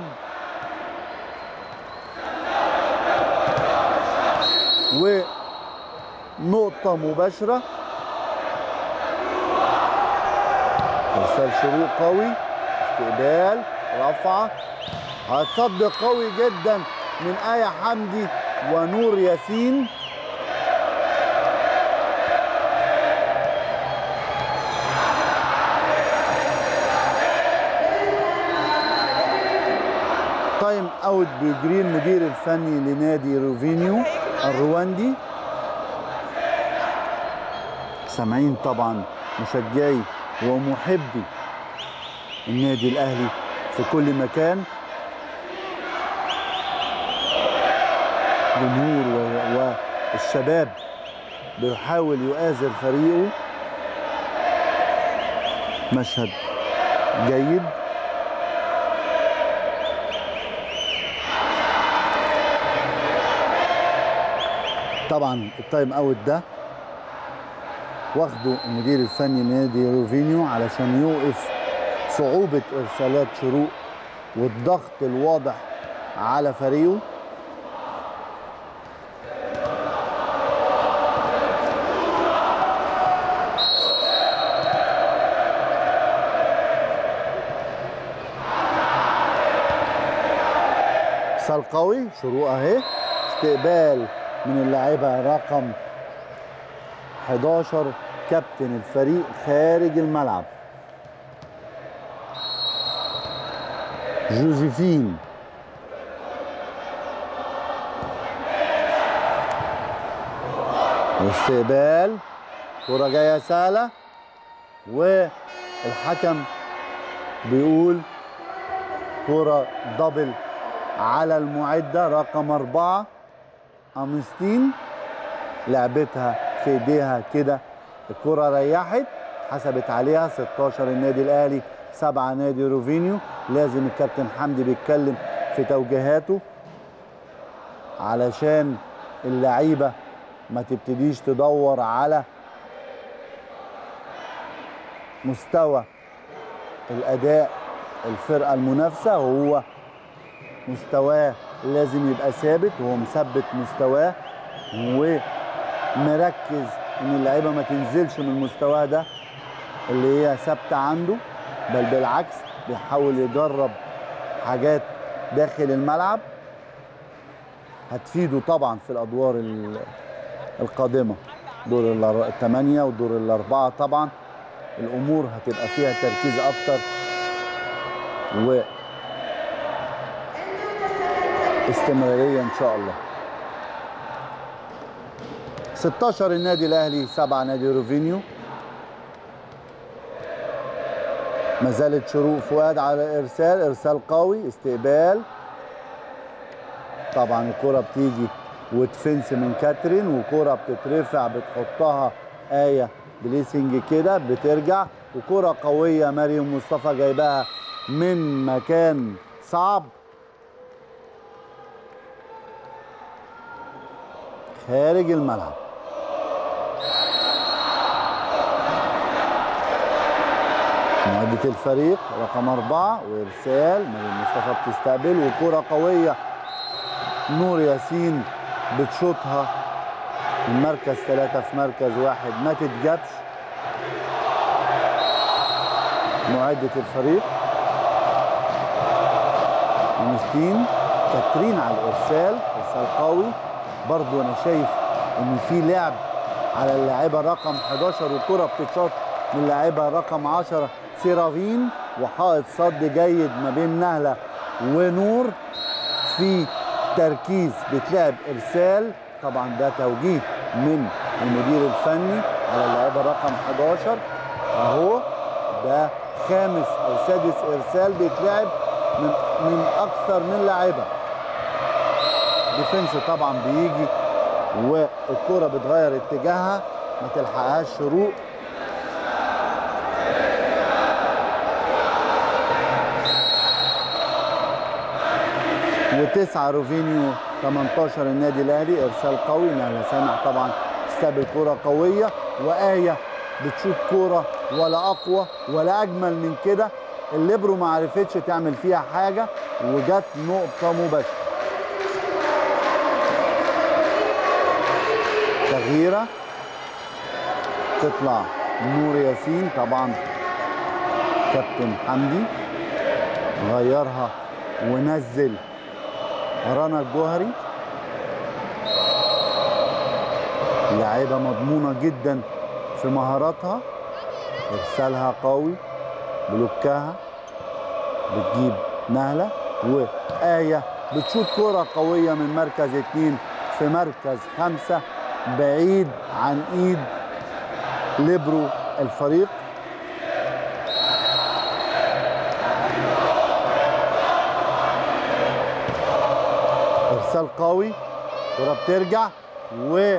ونقطة مباشرة ارسال شروق قوي استقبال رفعة هتصد قوي جدا من آية حمدي ونور ياسين تايم اوت بيجري المدير الفني لنادي روفينيو الرواندي سامعين طبعا مشجعي ومحبي النادي الاهلي في كل مكان جمهور و- والشباب بيحاول يؤازر فريقه مشهد جيد طبعا التايم اوت ده واخده المدير الفني لنادي روفينيو علشان يوقف صعوبة إرسالات شروق والضغط الواضح على فريقه ارسال قوي شروق اهي استقبال من اللاعبة رقم 11 كابتن الفريق خارج الملعب جوزيفين استقبال كرة جاية سهلة والحكم بيقول كرة دبل على المعدة رقم أربعة أمستين لعبتها في ايديها كده الكرة ريحت حسبت عليها 16 النادي الأهلي سبعة نادي روفينيو لازم الكابتن حمدي بيتكلم في توجيهاته علشان اللعيبة ما تبتديش تدور على مستوى الأداء الفرقة المنافسة وهو مستواه لازم يبقى ثابت وهو مثبت مستواه ومركز ان اللعيبه ما تنزلش من المستوى ده اللي هي ثابته عنده بل بالعكس بيحاول يجرب حاجات داخل الملعب هتفيده طبعا في الادوار ال- القادمه دور الأر- الثمانيه ودور الاربعه طبعا الامور هتبقى فيها تركيز اكتر و استمراريه ان شاء الله 16 النادي الاهلي 7 نادي روفينيو ما زالت شروق فؤاد على ارسال ارسال قوي استقبال طبعا الكره بتيجي وتفنس من كاترين وكره بتترفع بتحطها ايه بليسنج كده بترجع وكرة قوية مريم مصطفى جايباها من مكان صعب خارج الملعب معدة الفريق رقم أربعة وإرسال مريم مصطفى بتستقبل وكرة قوية نور ياسين بتشوطها من مركز ثلاثة في مركز واحد ما تتجابش معدة الفريق أنستين كاترين على الإرسال إرسال قوي برضو أنا شايف إن في لعب على اللاعبة رقم 11 وكرة بتتشاط من اللاعبة رقم 10 سيرافين وحائط صد جيد ما بين نهلة ونور في تركيز بتلعب ارسال طبعا ده توجيه من المدير الفني على اللاعبه رقم 11 اهو ده خامس او سادس ارسال بيتلعب من من اكثر من لاعبه ديفنس طبعا بيجي والكره بتغير اتجاهها ما تلحقهاش شروق وتسعة روفينيو 18 النادي الاهلي ارسال قوي نهله سامع طبعا استقبل كرة قوية وآية بتشوط كرة ولا أقوى ولا أجمل من كده الليبرو ما عرفتش تعمل فيها حاجة وجت نقطة مباشرة تغييرة تطلع نور ياسين طبعا كابتن حمدي غيرها ونزل رنا الجوهري لاعبة مضمونة جدا في مهاراتها ارسالها قوي بلوكها بتجيب نهلة وآية بتشوط كرة قوية من مركز اتنين في مركز خمسة بعيد عن ايد ليبرو الفريق ارسال قوي كرة بترجع و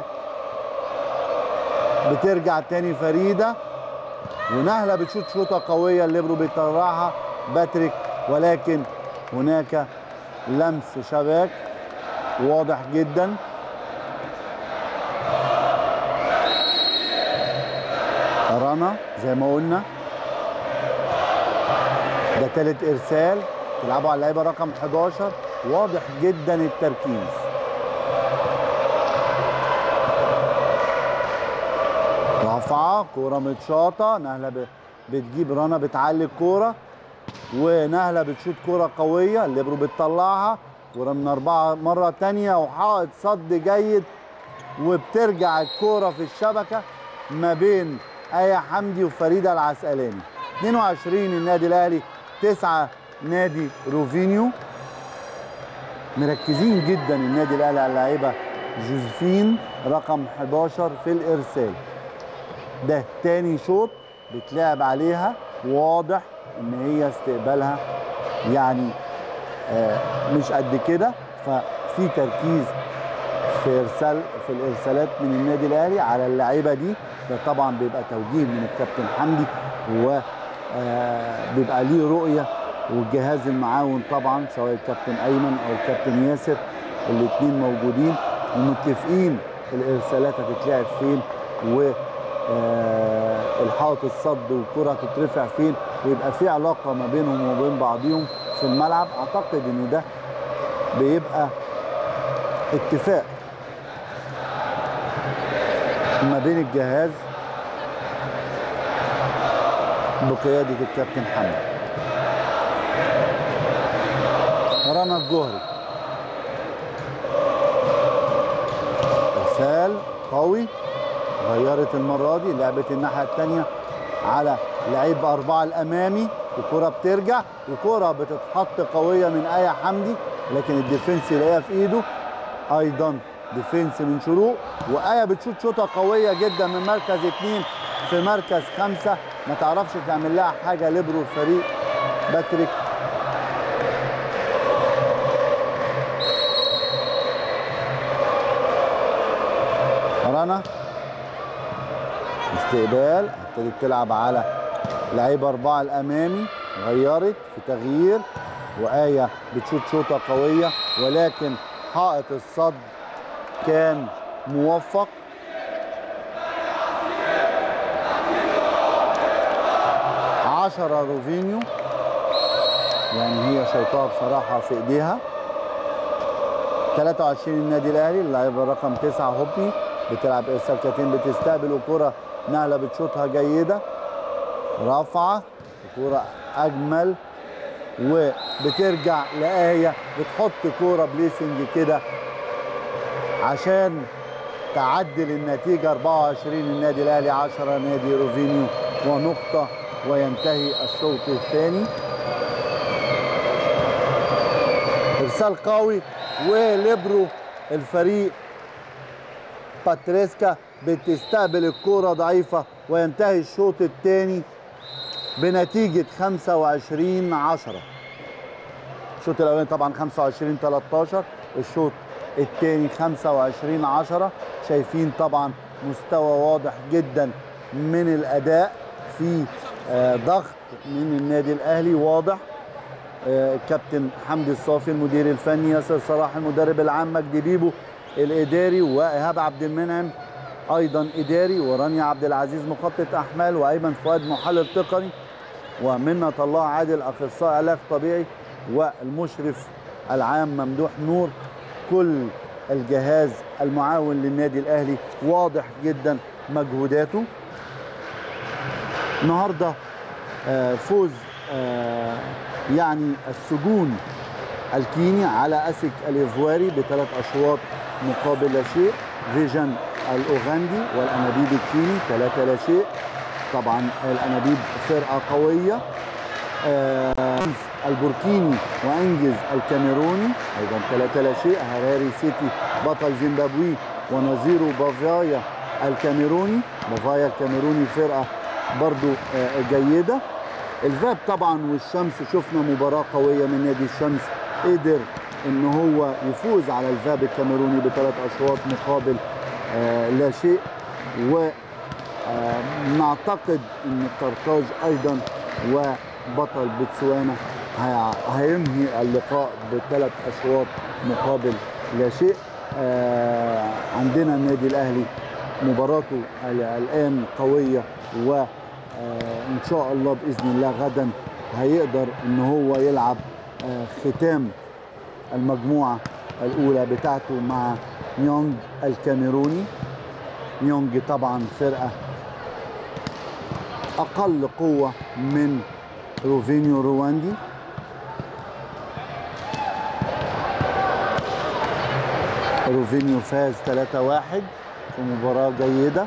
بترجع تاني فريدة ونهلة بتشوط شوطة قوية الليبرو بيطلعها باتريك ولكن هناك لمس شباك واضح جدا رنا زي ما قلنا ده تالت ارسال تلعبوا على اللعيبه رقم 11 واضح جدا التركيز رافعه كوره متشاطه نهله ب- بتجيب رنا بتعلي الكوره ونهله بتشوط كوره قويه الليبرو بتطلعها كوره من اربعه مره تانية وحائط صد جيد وبترجع الكوره في الشبكه ما بين ايه حمدي وفريده العسقلاني 22 النادي الاهلي 9 نادي روفينيو مركزين جدا النادي الاهلي على اللعيبه جوزفين رقم 11 في الارسال ده تاني شوط بتلعب عليها واضح ان هي استقبالها يعني آه مش قد كده ففي تركيز في ارسال في الارسالات من النادي الاهلي على اللعيبه دي ده طبعا بيبقى توجيه من الكابتن حمدي و آه، بيبقى ليه رؤيه والجهاز المعاون طبعا سواء الكابتن ايمن او الكابتن ياسر الاثنين موجودين ومتفقين الارسالات هتتلعب فين و آه، الحائط الصد والكره هتترفع فين ويبقى في علاقه ما بينهم وبين بعضهم في الملعب اعتقد ان ده بيبقى اتفاق ما بين الجهاز بقيادة الكابتن حمد رنا الجهري ارسال قوي غيرت المرة دي لعبت الناحية التانية على لعيب أربعة الأمامي وكرة بترجع وكرة بتتحط قوية من آية حمدي لكن الديفنس يلاقيها في إيده أيضا ديفنس من شروق وآية بتشوط شوطة قوية جدا من مركز اتنين في مركز خمسة ما تعرفش تعمل لها حاجة ليبرو الفريق باتريك رنا استقبال ابتدت تلعب على لعيب أربعة الأمامي غيرت في تغيير وآية بتشوط شوطة قوية ولكن حائط الصد كان موفق عشرة روفينيو يعني هي شوطها بصراحة في ايديها 23 النادي الاهلي اللاعب رقم 9 هوبي بتلعب ارسال كاتين بتستقبل الكرة نهلة بتشوطها جيدة رافعة الكرة اجمل وبترجع لآية بتحط كورة بليسنج كده عشان تعدل النتيجة 24 النادي الأهلي 10 نادي روفينيو ونقطة وينتهي الشوط الثاني إرسال قوي وليبرو الفريق باتريسكا بتستقبل الكورة ضعيفة وينتهي الشوط الثاني بنتيجة 25 10 الشوط الأولاني طبعا 25 13 الشوط الثاني 25 10 شايفين طبعا مستوى واضح جدا من الأداء في آه، ضغط من النادي الأهلي واضح آه، الكابتن حمدي الصافي المدير الفني ياسر صلاح المدرب العام مجدي بيبو الإداري وإيهاب عبد المنعم أيضا إداري ورانيا عبد العزيز مخطط أحمال وأيمن فؤاد محلل تقني ومنة الله عادل أخصائي علاج طبيعي والمشرف العام ممدوح نور كل الجهاز المعاون للنادي الأهلي واضح جدا مجهوداته النهارده آه، فوز آه، يعني السجون الكيني على اسك الايفواري بثلاث اشواط مقابل لا شيء فيجن الاوغندي والانابيب الكيني ثلاثه لا شيء طبعا الانابيب فرقه قويه آه، البوركيني وانجز الكاميروني ايضا ثلاثه لا شيء هراري سيتي بطل زيمبابوي ونظيره بافايا الكاميروني بافايا الكاميروني فرقه برضو آه، جيده الفاب طبعا والشمس شفنا مباراه قويه من نادي الشمس قدر ان هو يفوز على الفاب الكاميروني بثلاث اشواط مقابل آه، لا شيء و آه، نعتقد ان قرطاج ايضا وبطل بتسوانا هي- هينهي اللقاء بثلاث اشواط مقابل لا شيء آه، عندنا النادي الاهلي مباراته ال- الان قويه وان شاء الله باذن الله غدا هيقدر ان هو يلعب آه، ختام المجموعه الاولى بتاعته مع نيونج الكاميروني نيونج طبعا فرقه اقل قوه من روفينيو رواندي روفينيو فاز 3-1 في مباراة جيدة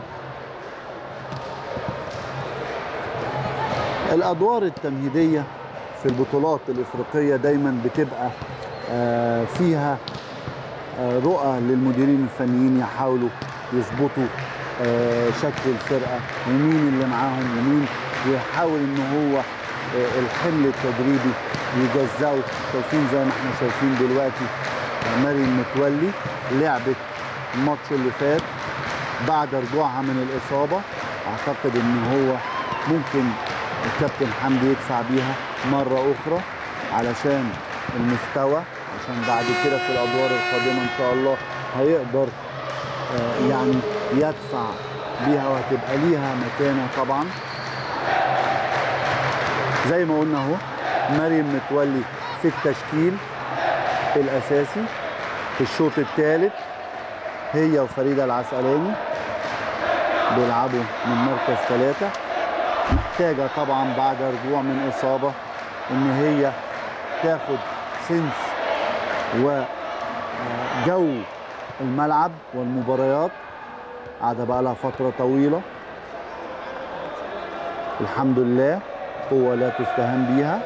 الأدوار التمهيدية في البطولات الإفريقية دايما بتبقى آه، فيها آه، رؤى للمديرين الفنيين يحاولوا يظبطوا آه، شكل الفرقة ومين اللي معاهم ومين ويحاول ان هو آه، الحمل التدريبي يجزعه شايفين زي ما احنا شايفين دلوقتي آه، مريم متولي لعبت الماتش اللي فات بعد رجوعها من الإصابة أعتقد إن هو ممكن الكابتن حمدي يدفع بيها مرة أخرى علشان المستوى عشان بعد كده في الأدوار القادمة إن شاء الله هيقدر آه، يعني يدفع بيها وهتبقى ليها مكانة طبعا زي ما قلنا اهو مريم متولي في التشكيل الأساسي في الشوط الثالث هي وفريدة العسقلاني بيلعبوا من مركز ثلاثة محتاجة طبعا بعد رجوع من إصابة إن هي تاخد سنس وجو الملعب والمباريات قاعدة بقى لها فترة طويلة الحمد لله قوة لا تستهان بيها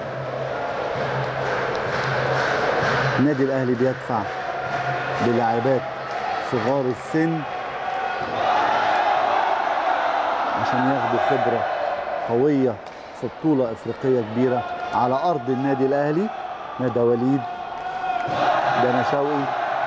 النادي الأهلي بيدفع بلاعبات صغار السن عشان ياخدوا خبرة قوية في بطولة إفريقية كبيرة على أرض النادي الأهلي ندى وليد دانا شوقي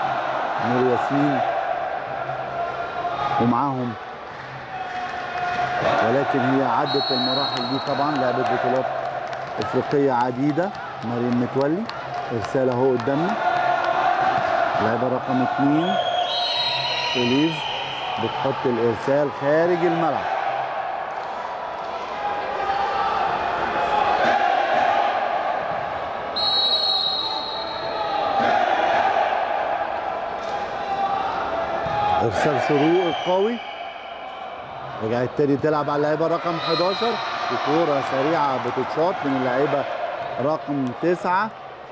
نور ياسين ومعاهم ولكن هي عدت المراحل دي طبعا لعبت بطولات افريقيه عديده مريم متولي ارسال اهو قدامنا لعبه رقم اثنين اوليف بتحط الارسال خارج الملعب ارسال شروق القوي رجعت تاني تلعب على اللعيبه رقم 11 وكوره سريعه بتتشاط من اللعيبه رقم 9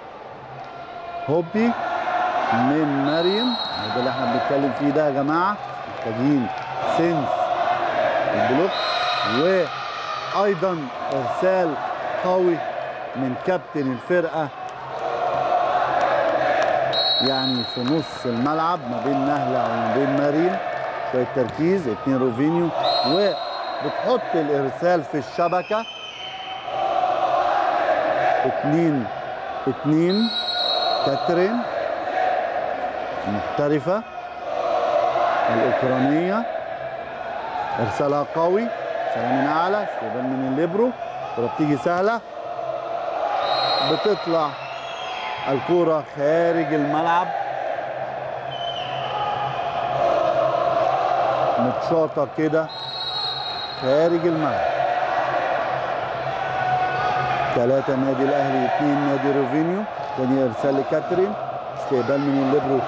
هوبي من مريم ده اللي احنا بنتكلم فيه ده يا جماعه محتاجين سنس البلوك وايضا ارسال قوي من كابتن الفرقه يعني في نص الملعب ما بين نهله وما بين مريم شويه تركيز اتنين روفينيو وبتحط الارسال في الشبكه اتنين اتنين كاترين محترفه الاوكرانيه ارسالها قوي سلام من اعلى استقبال من الليبرو الكره بتيجي سهله بتطلع الكرة خارج الملعب متشاطة كده خارج الملعب ثلاثة نادي الأهلي اثنين نادي روفينيو تاني إرسال لكاترين استقبال من الليبرو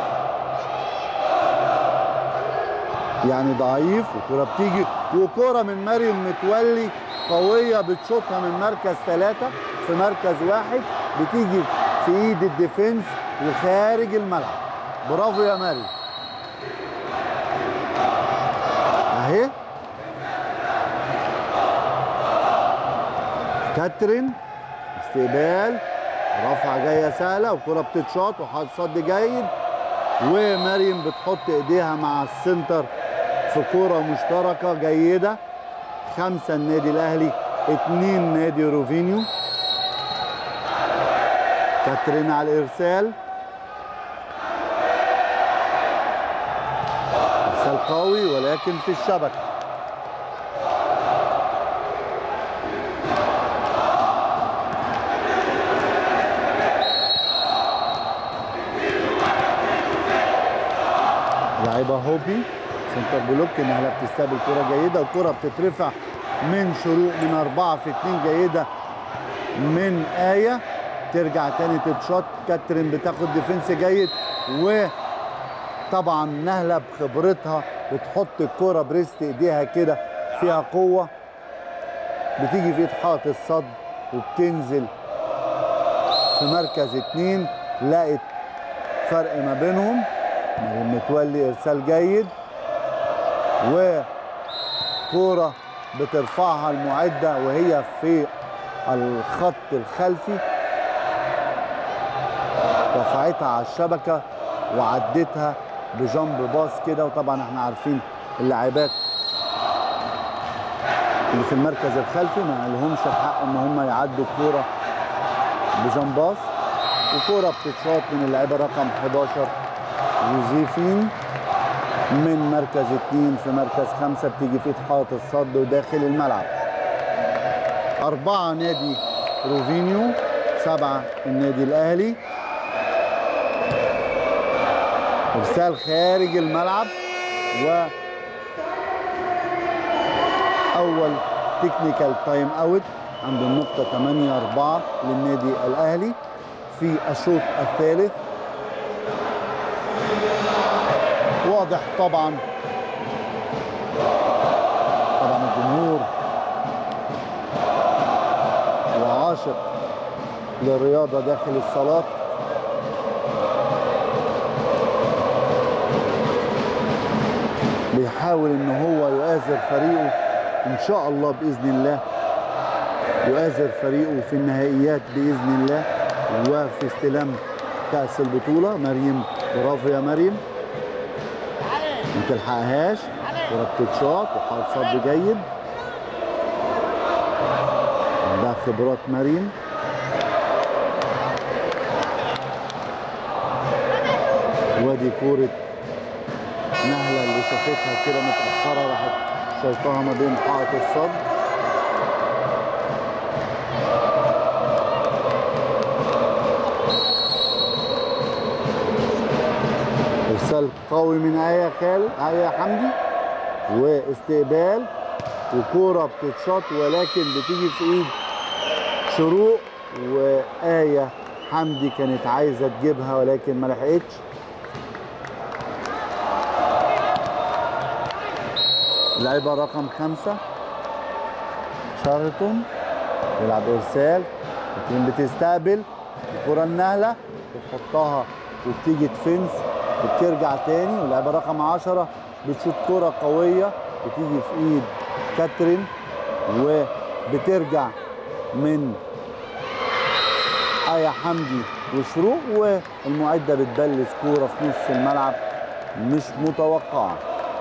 يعني ضعيف وكرة بتيجي وكرة من مريم متولي قوية بتشوطها من مركز ثلاثة في مركز واحد بتيجي في ايد الديفنس وخارج الملعب برافو يا مريم اهي كاترين استقبال رفعه جايه سهله والكره بتتشاط وحاط صد جيد ومريم بتحط ايديها مع السنتر في كوره مشتركه جيده خمسه النادي الاهلي اتنين نادي روفينيو كاترين على الارسال ارسال قوي ولكن في الشبكه لعيبه هوبي سنتر بلوك انها بتستقبل كره جيده والكره بتترفع من شروق من اربعه في اتنين جيده من ايه ترجع تاني تتشاط كاترين بتاخد ديفنس جيد وطبعا نهله بخبرتها بتحط الكره بريست ايديها كده فيها قوه بتيجي في ايد حائط الصد وبتنزل في مركز اتنين لقت فرق ما بينهم مريم متولي ارسال جيد وكوره بترفعها المعده وهي في الخط الخلفي رفعتها على الشبكه وعدتها بجنب باص كده وطبعا احنا عارفين اللاعبات اللي في المركز الخلفي ما لهمش الحق ان هم يعدوا الكوره بجنب باص وكوره بتتشاط من اللاعبه رقم 11 يوزيفين من مركز اثنين في مركز خمسة بتيجي في حائط الصد وداخل الملعب أربعة نادي روفينيو سبعة النادي الأهلي إرسال خارج الملعب و أول تكنيكال تايم أوت عند النقطة 8 4 للنادي الأهلي في الشوط الثالث واضح طبعا طبعا الجمهور وعاشق للرياضة داخل الصالات بيحاول ان هو يؤازر فريقه ان شاء الله باذن الله يؤازر فريقه في النهائيات باذن الله وفي استلام كاس البطوله مريم برافو يا مريم ما تلحقهاش كرة بتتشاط وحاط صد جيد عندها خبرات مريم وادي كورة نهلة اللي شافتها كده متأخرة راحت شايطها ما بين حائط الصد ارسال قوي من آية خالد آية حمدي واستقبال وكورة بتتشاط ولكن بتيجي في ايد شروق وآية حمدي كانت عايزة تجيبها ولكن ما لحقتش اللعيبة رقم خمسة شارلتون يلعب إرسال التيم بتستقبل الكرة النهلة بتحطها وبتيجي تفنس وبترجع تاني واللعيبة رقم عشرة بتشوط كرة قوية بتيجي في إيد كاترين وبترجع من آية حمدي وشروق والمعدة بتبلس كورة في نص الملعب مش متوقعة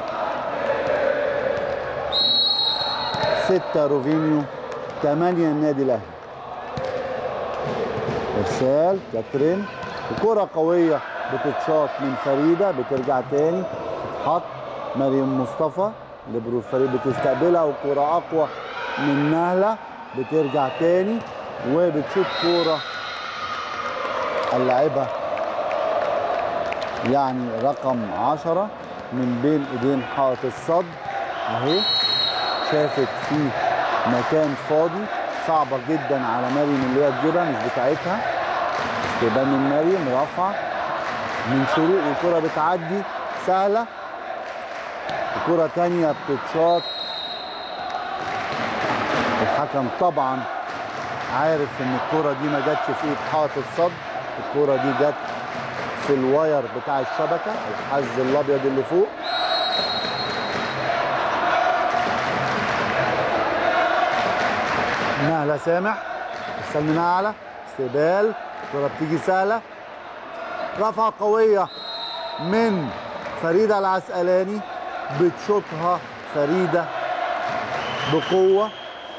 ستة روفينيو ثمانية النادي الأهلي إرسال كاترين وكرة قوية بتتشاط من فريدة بترجع تاني تتحط مريم مصطفى ليبرو الفريق بتستقبلها وكرة أقوى من نهلة بترجع تاني وبتشوط كورة اللاعبة يعني رقم عشرة من بين ايدين حائط الصد اهي شافت في مكان فاضي صعبة جدا على مريم اللي هي تجيبها مش بتاعتها استقبال من مريم رفع من شروق وكرة بتعدي سهلة وكرة تانية بتتشاط الحكم طبعا عارف ان الكرة دي ما جاتش في ايد حائط الصد الكرة دي جت في الواير بتاع الشبكة الحز الابيض اللي فوق نهلة سامح استنى من اعلى استقبال الكرة بتيجي سهلة رفعة قوية من فريدة العسقلاني بتشوطها فريدة بقوة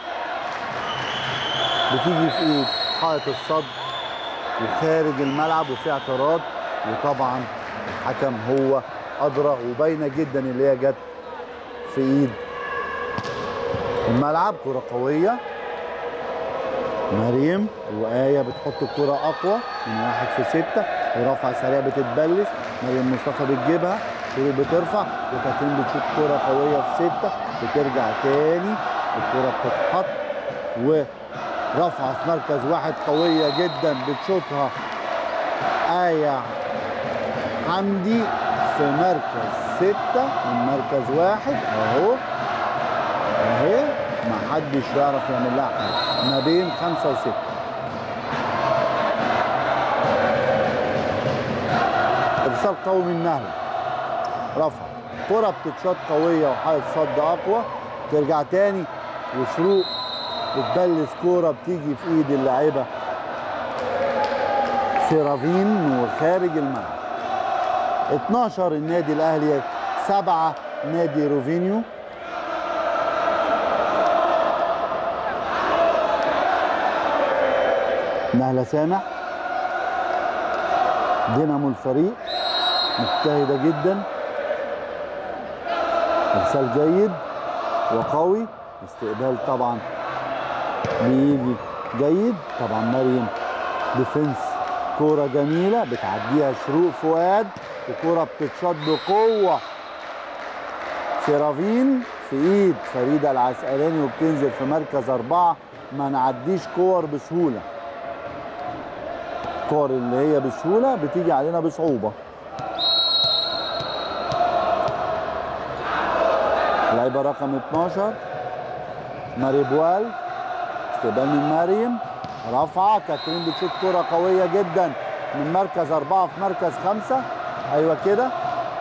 بتيجي في ايد حائط الصد وخارج الملعب وفي اعتراض وطبعا الحكم هو ادرى وباينه جدا اللي هي جت في ايد الملعب كره قويه مريم وآية بتحط الكرة أقوى من واحد في ستة ورفع سريع بتتبلس مريم مصطفى بتجيبها شروق بترفع وكاترين بتشوط كرة قوية في ستة بترجع تاني الكرة بتتحط ورفعة في مركز واحد قوية جدا بتشوطها آية حمدي في مركز ستة من مركز واحد أهو أهي ما حدش يعرف يعمل لها حاجة ما بين خمسة وستة إرسال قوي من نهلة رفع كرة بتتشاط قوية وحائط صد أقوى ترجع تاني وشروق بتبلس كورة بتيجي في إيد اللاعبة سيرافين وخارج الملعب 12 النادي الأهلي 7 نادي روفينيو نهلة سامح دينامو الفريق مجتهدة جدا ارسال جيد وقوي استقبال طبعا بيجي جيد طبعا مريم ديفنس كورة جميلة بتعديها شروق فؤاد وكورة بتتشاط بقوة سيرافين في ايد فريدة العسقلاني وبتنزل في مركز أربعة ما نعديش كور بسهولة الكور اللي هي بسهولة بتيجي علينا بصعوبة لعيبة رقم 12 ماري بوال استقبال من مريم رفعة كاترين بتشوط كرة قوية جدا من مركز أربعة في مركز خمسة أيوة كده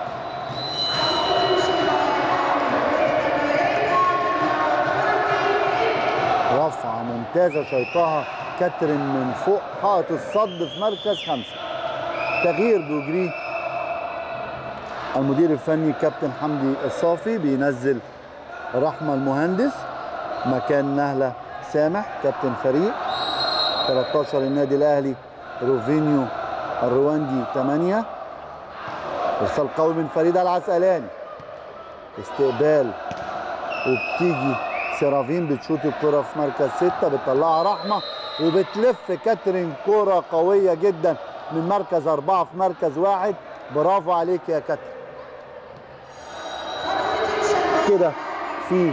رفعة ممتازة شيطها كاترين من فوق حائط الصد في مركز خمسة تغيير بيجريه المدير الفني كابتن حمدي الصافي بينزل رحمة المهندس مكان نهلة سامح كابتن فريق 13 النادي الأهلي روفينيو الرواندي 8 ارسال قوي من فريدة العسقلاني استقبال وبتيجي سيرافين بتشوط الكرة في مركز ستة بتطلعها رحمة وبتلف كاترين كرة قوية جدا من مركز أربعة في مركز واحد برافو عليك يا كاترين كده في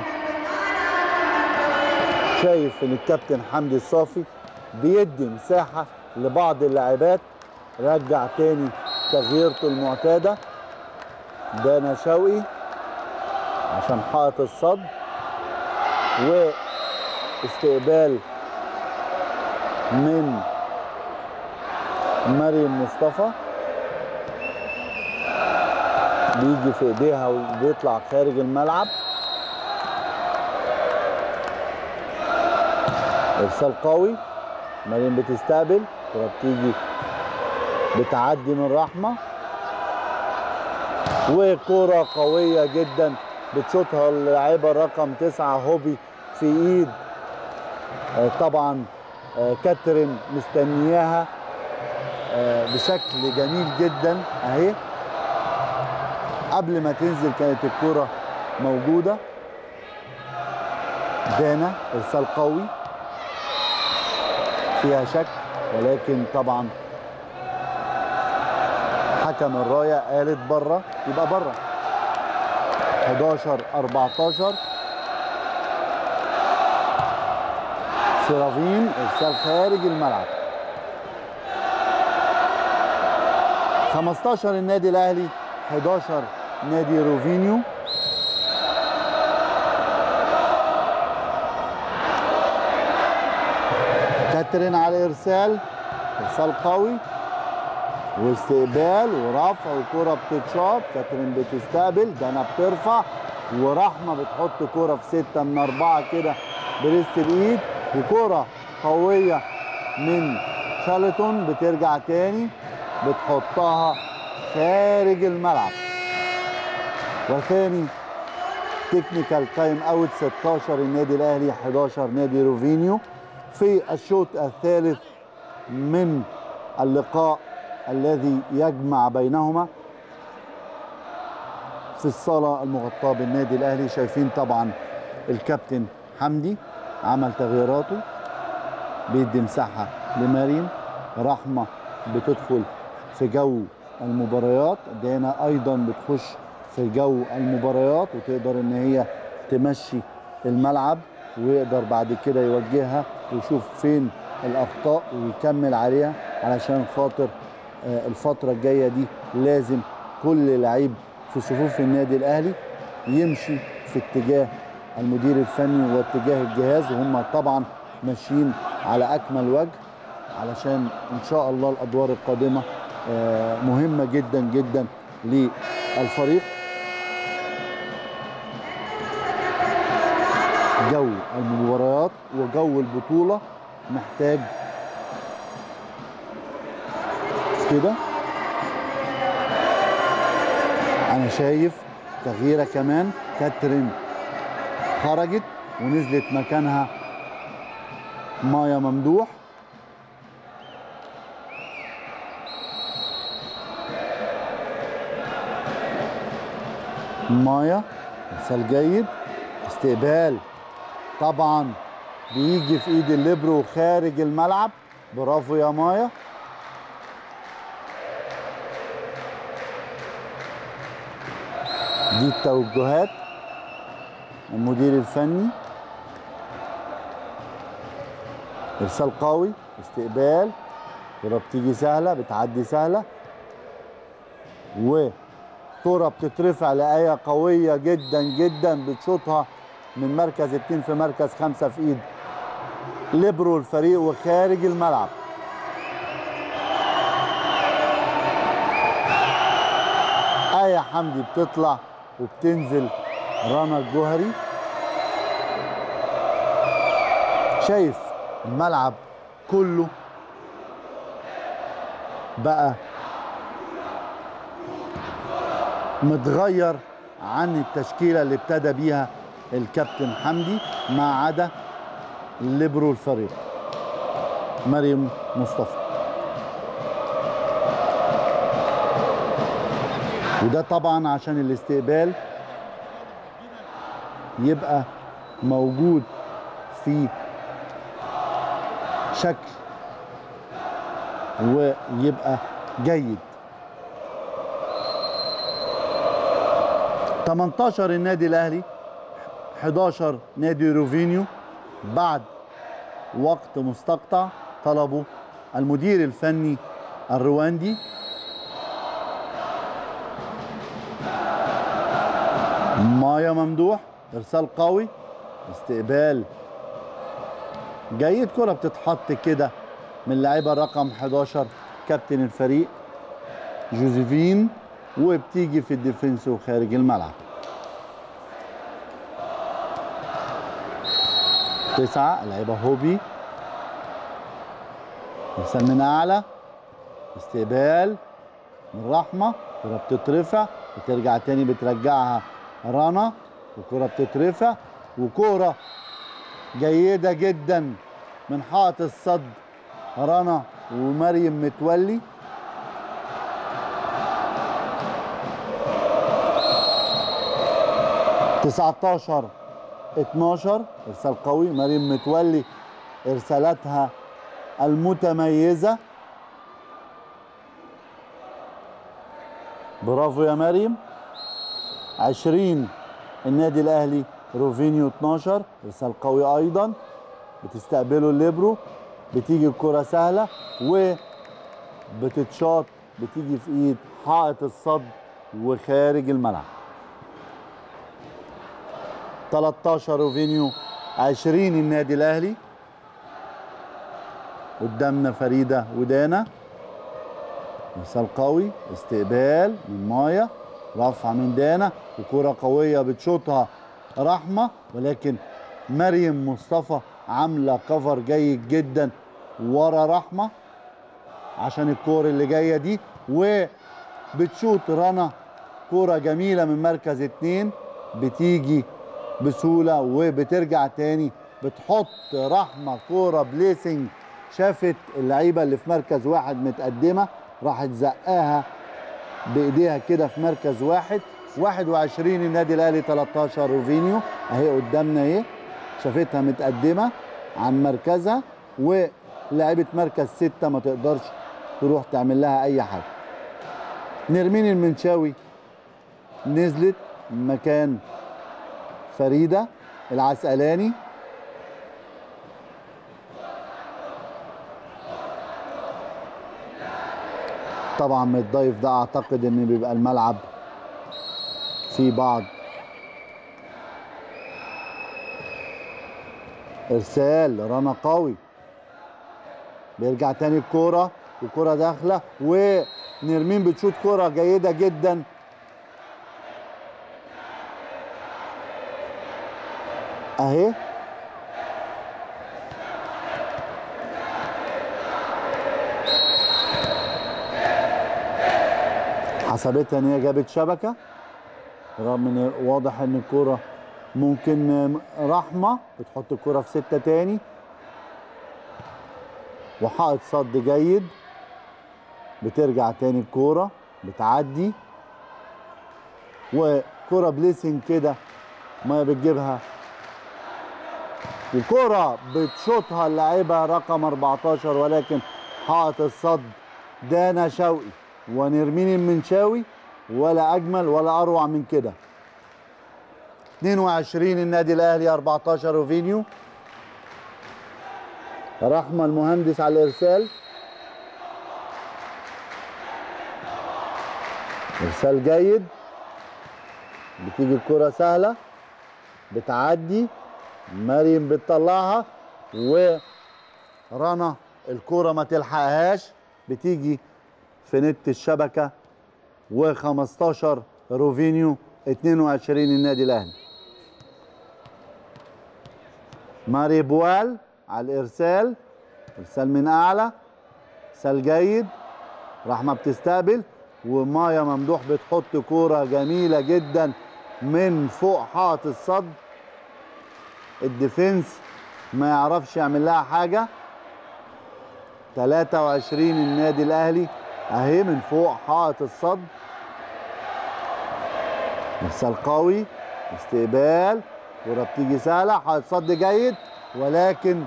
شايف ان الكابتن حمدي الصافي بيدي مساحة لبعض اللاعبات رجع تاني تغييرته المعتادة دانا شوقي عشان حائط الصد واستقبال من مريم مصطفى بيجي في ايديها وبيطلع خارج الملعب ارسال قوي مريم بتستقبل كرة بتيجي بتعدي من رحمه وكرة قوية جدا بتشوطها اللاعبة رقم تسعة هوبي في ايد آه، طبعا آه، كاترين مستنياها آه، بشكل جميل جدا اهي قبل ما تنزل كانت الكرة موجودة دانا ارسال قوي فيها شك ولكن طبعا حكم الرايه قالت بره يبقى بره 11 14 سيرافين ارسال خارج الملعب 15 النادي الاهلي 11 نادي روفينيو كاترين على ارسال ارسال قوي واستقبال ورفع وكرة بتتشاط كاترين بتستقبل دانا بترفع ورحمة بتحط كرة في ستة من أربعة كده بريست الإيد وكرة قوية من شالتون بترجع تاني بتحطها خارج الملعب وثاني تكنيكال تايم اوت 16 النادي الاهلي 11 نادي روفينيو في الشوط الثالث من اللقاء الذي يجمع بينهما في الصالة المغطاة بالنادي الأهلي شايفين طبعا الكابتن حمدي عمل تغييراته بيدي مساحة لمريم رحمة بتدخل في جو المباريات دانا أيضا بتخش في جو المباريات وتقدر إن هي تمشي الملعب ويقدر بعد كده يوجهها ويشوف فين الأخطاء ويكمل عليها علشان خاطر آه، الفترة الجاية دي لازم كل لعيب في صفوف النادي الأهلي يمشي في اتجاه المدير الفني واتجاه الجهاز وهم طبعا ماشيين على أكمل وجه علشان إن شاء الله الأدوار القادمة آه، مهمة جدا جدا للفريق جو المباريات وجو البطولة محتاج كده انا شايف تغييره كمان كاترين خرجت ونزلت مكانها مايا ممدوح مايا ارسال جيد استقبال طبعا بيجي في ايد الليبرو خارج الملعب برافو يا مايا دي التوجهات المدير الفني ارسال قوي استقبال كرة بتيجي سهلة بتعدي سهلة وكرة بتترفع لآية قوية جدا جدا بتشوطها من مركز اتنين في مركز خمسة في ايد ليبرو الفريق وخارج الملعب آية حمدي بتطلع وبتنزل رنا الجوهري شايف الملعب كله بقى متغير عن التشكيله اللي ابتدى بيها الكابتن حمدي ما عدا ليبرو الفريق مريم مصطفى وده طبعا عشان الاستقبال يبقى موجود في شكل ويبقى جيد 18 النادي الاهلي 11 نادي روفينيو بعد وقت مستقطع طلبه المدير الفني الرواندي مايا ممدوح ارسال قوي استقبال جيد كرة بتتحط كده من اللعيبة رقم 11 كابتن الفريق جوزيفين وبتيجي في الديفنس وخارج الملعب تسعة لعيبة هوبي ارسال من اعلى استقبال من رحمة كرة بتترفع بترجع تاني بترجعها رنا وكرة بتترفع وكرة جيدة جدا من حائط الصد رنا ومريم متولي تسعتاشر 12 ارسال قوي مريم متولي ارسالاتها المتميزه برافو يا مريم 20 النادي الاهلي روفينيو 12 ارسال قوي ايضا بتستقبله الليبرو بتيجي الكره سهله وبتتشاط بتيجي في ايد حائط الصد وخارج الملعب 13 روفينيو 20 النادي الاهلي قدامنا فريده ودانا ارسال قوي استقبال من مايا رفع من دانا وكره قويه بتشوطها رحمه ولكن مريم مصطفى عامله كفر جيد جدا ورا رحمه عشان الكور اللي جايه دي وبتشوط رنا كوره جميله من مركز اتنين بتيجي بسهوله وبترجع تاني بتحط رحمه كوره بليسنج شافت اللعيبه اللي في مركز واحد متقدمه راحت زقاها بايديها كده في مركز واحد 21 النادي الاهلي 13 روفينيو اهي قدامنا اهي شافتها متقدمه عن مركزها ولاعيبه مركز ستة ما تقدرش تروح تعمل لها اي حاجه نرمين المنشاوي نزلت مكان فريده العسقلاني طبعا من الضيف ده اعتقد ان بيبقى الملعب في بعض ارسال رنا قوي بيرجع تاني الكوره والكوره داخله ونرمين بتشوط كوره جيده جدا اهي حسبتها ان هي جابت شبكه رغم ان واضح ان الكوره ممكن رحمه بتحط الكوره في سته تاني وحائط صد جيد بترجع تاني الكوره بتعدي وكوره بليسنج كده ما بتجيبها وكرة بتشوطها اللاعبة رقم 14 ولكن حائط الصد دانا شوقي ونرمين المنشاوي ولا أجمل ولا أروع من كده 22 النادي الأهلي 14 روفينيو رحمة المهندس على الإرسال إرسال جيد بتيجي الكرة سهلة بتعدي مريم بتطلعها ورنا الكرة ما تلحقهاش بتيجي في نت الشبكة و15 روفينيو 22 النادي الأهلي ماري بوال على الإرسال إرسال من أعلى إرسال جيد رحمة بتستقبل ومايا ممدوح بتحط كورة جميلة جدا من فوق حائط الصد الديفنس ما يعرفش يعمل لها حاجه 23 النادي الاهلي اهي من فوق حائط الصد ارسال قوي استقبال كرة بتيجي سهلة هتصد جيد ولكن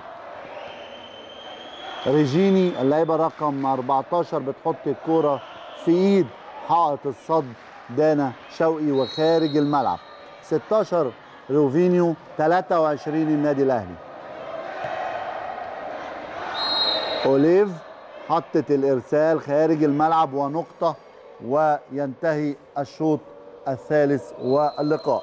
ريجيني اللعيبة رقم 14 بتحط الكرة في ايد حائط الصد دانا شوقي وخارج الملعب 16 روفينيو 23 النادي الاهلي اوليف حطت الارسال خارج الملعب ونقطه وينتهي الشوط الثالث واللقاء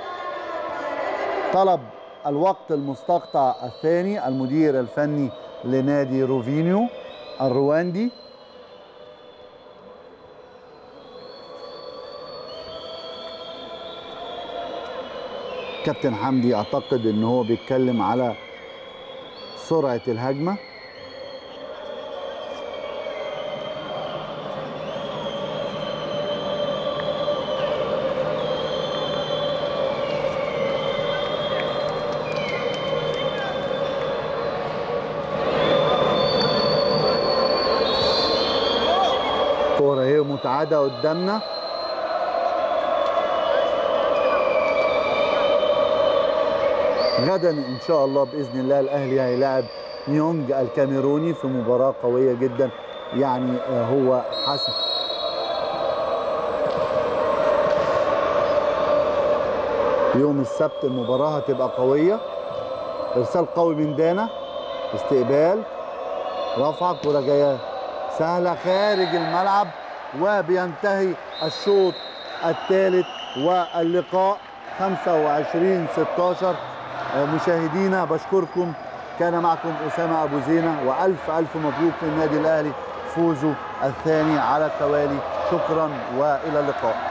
طلب الوقت المستقطع الثاني المدير الفني لنادي روفينيو الرواندي كابتن حمدي اعتقد ان هو بيتكلم على سرعه الهجمه كوره هي متعاده قدامنا غدا ان شاء الله باذن الله الاهلي هيلاعب نيونج الكاميروني في مباراه قويه جدا يعني آه، هو حسن يوم السبت المباراه هتبقى قويه ارسال قوي من دانا استقبال رفع كره جايه سهله خارج الملعب وبينتهي الشوط الثالث واللقاء 25 16 آه، مشاهدينا بشكركم كان معكم اسامه ابو زينه والف الف مبروك للنادي الاهلي فوزه الثاني على التوالي شكرا والى اللقاء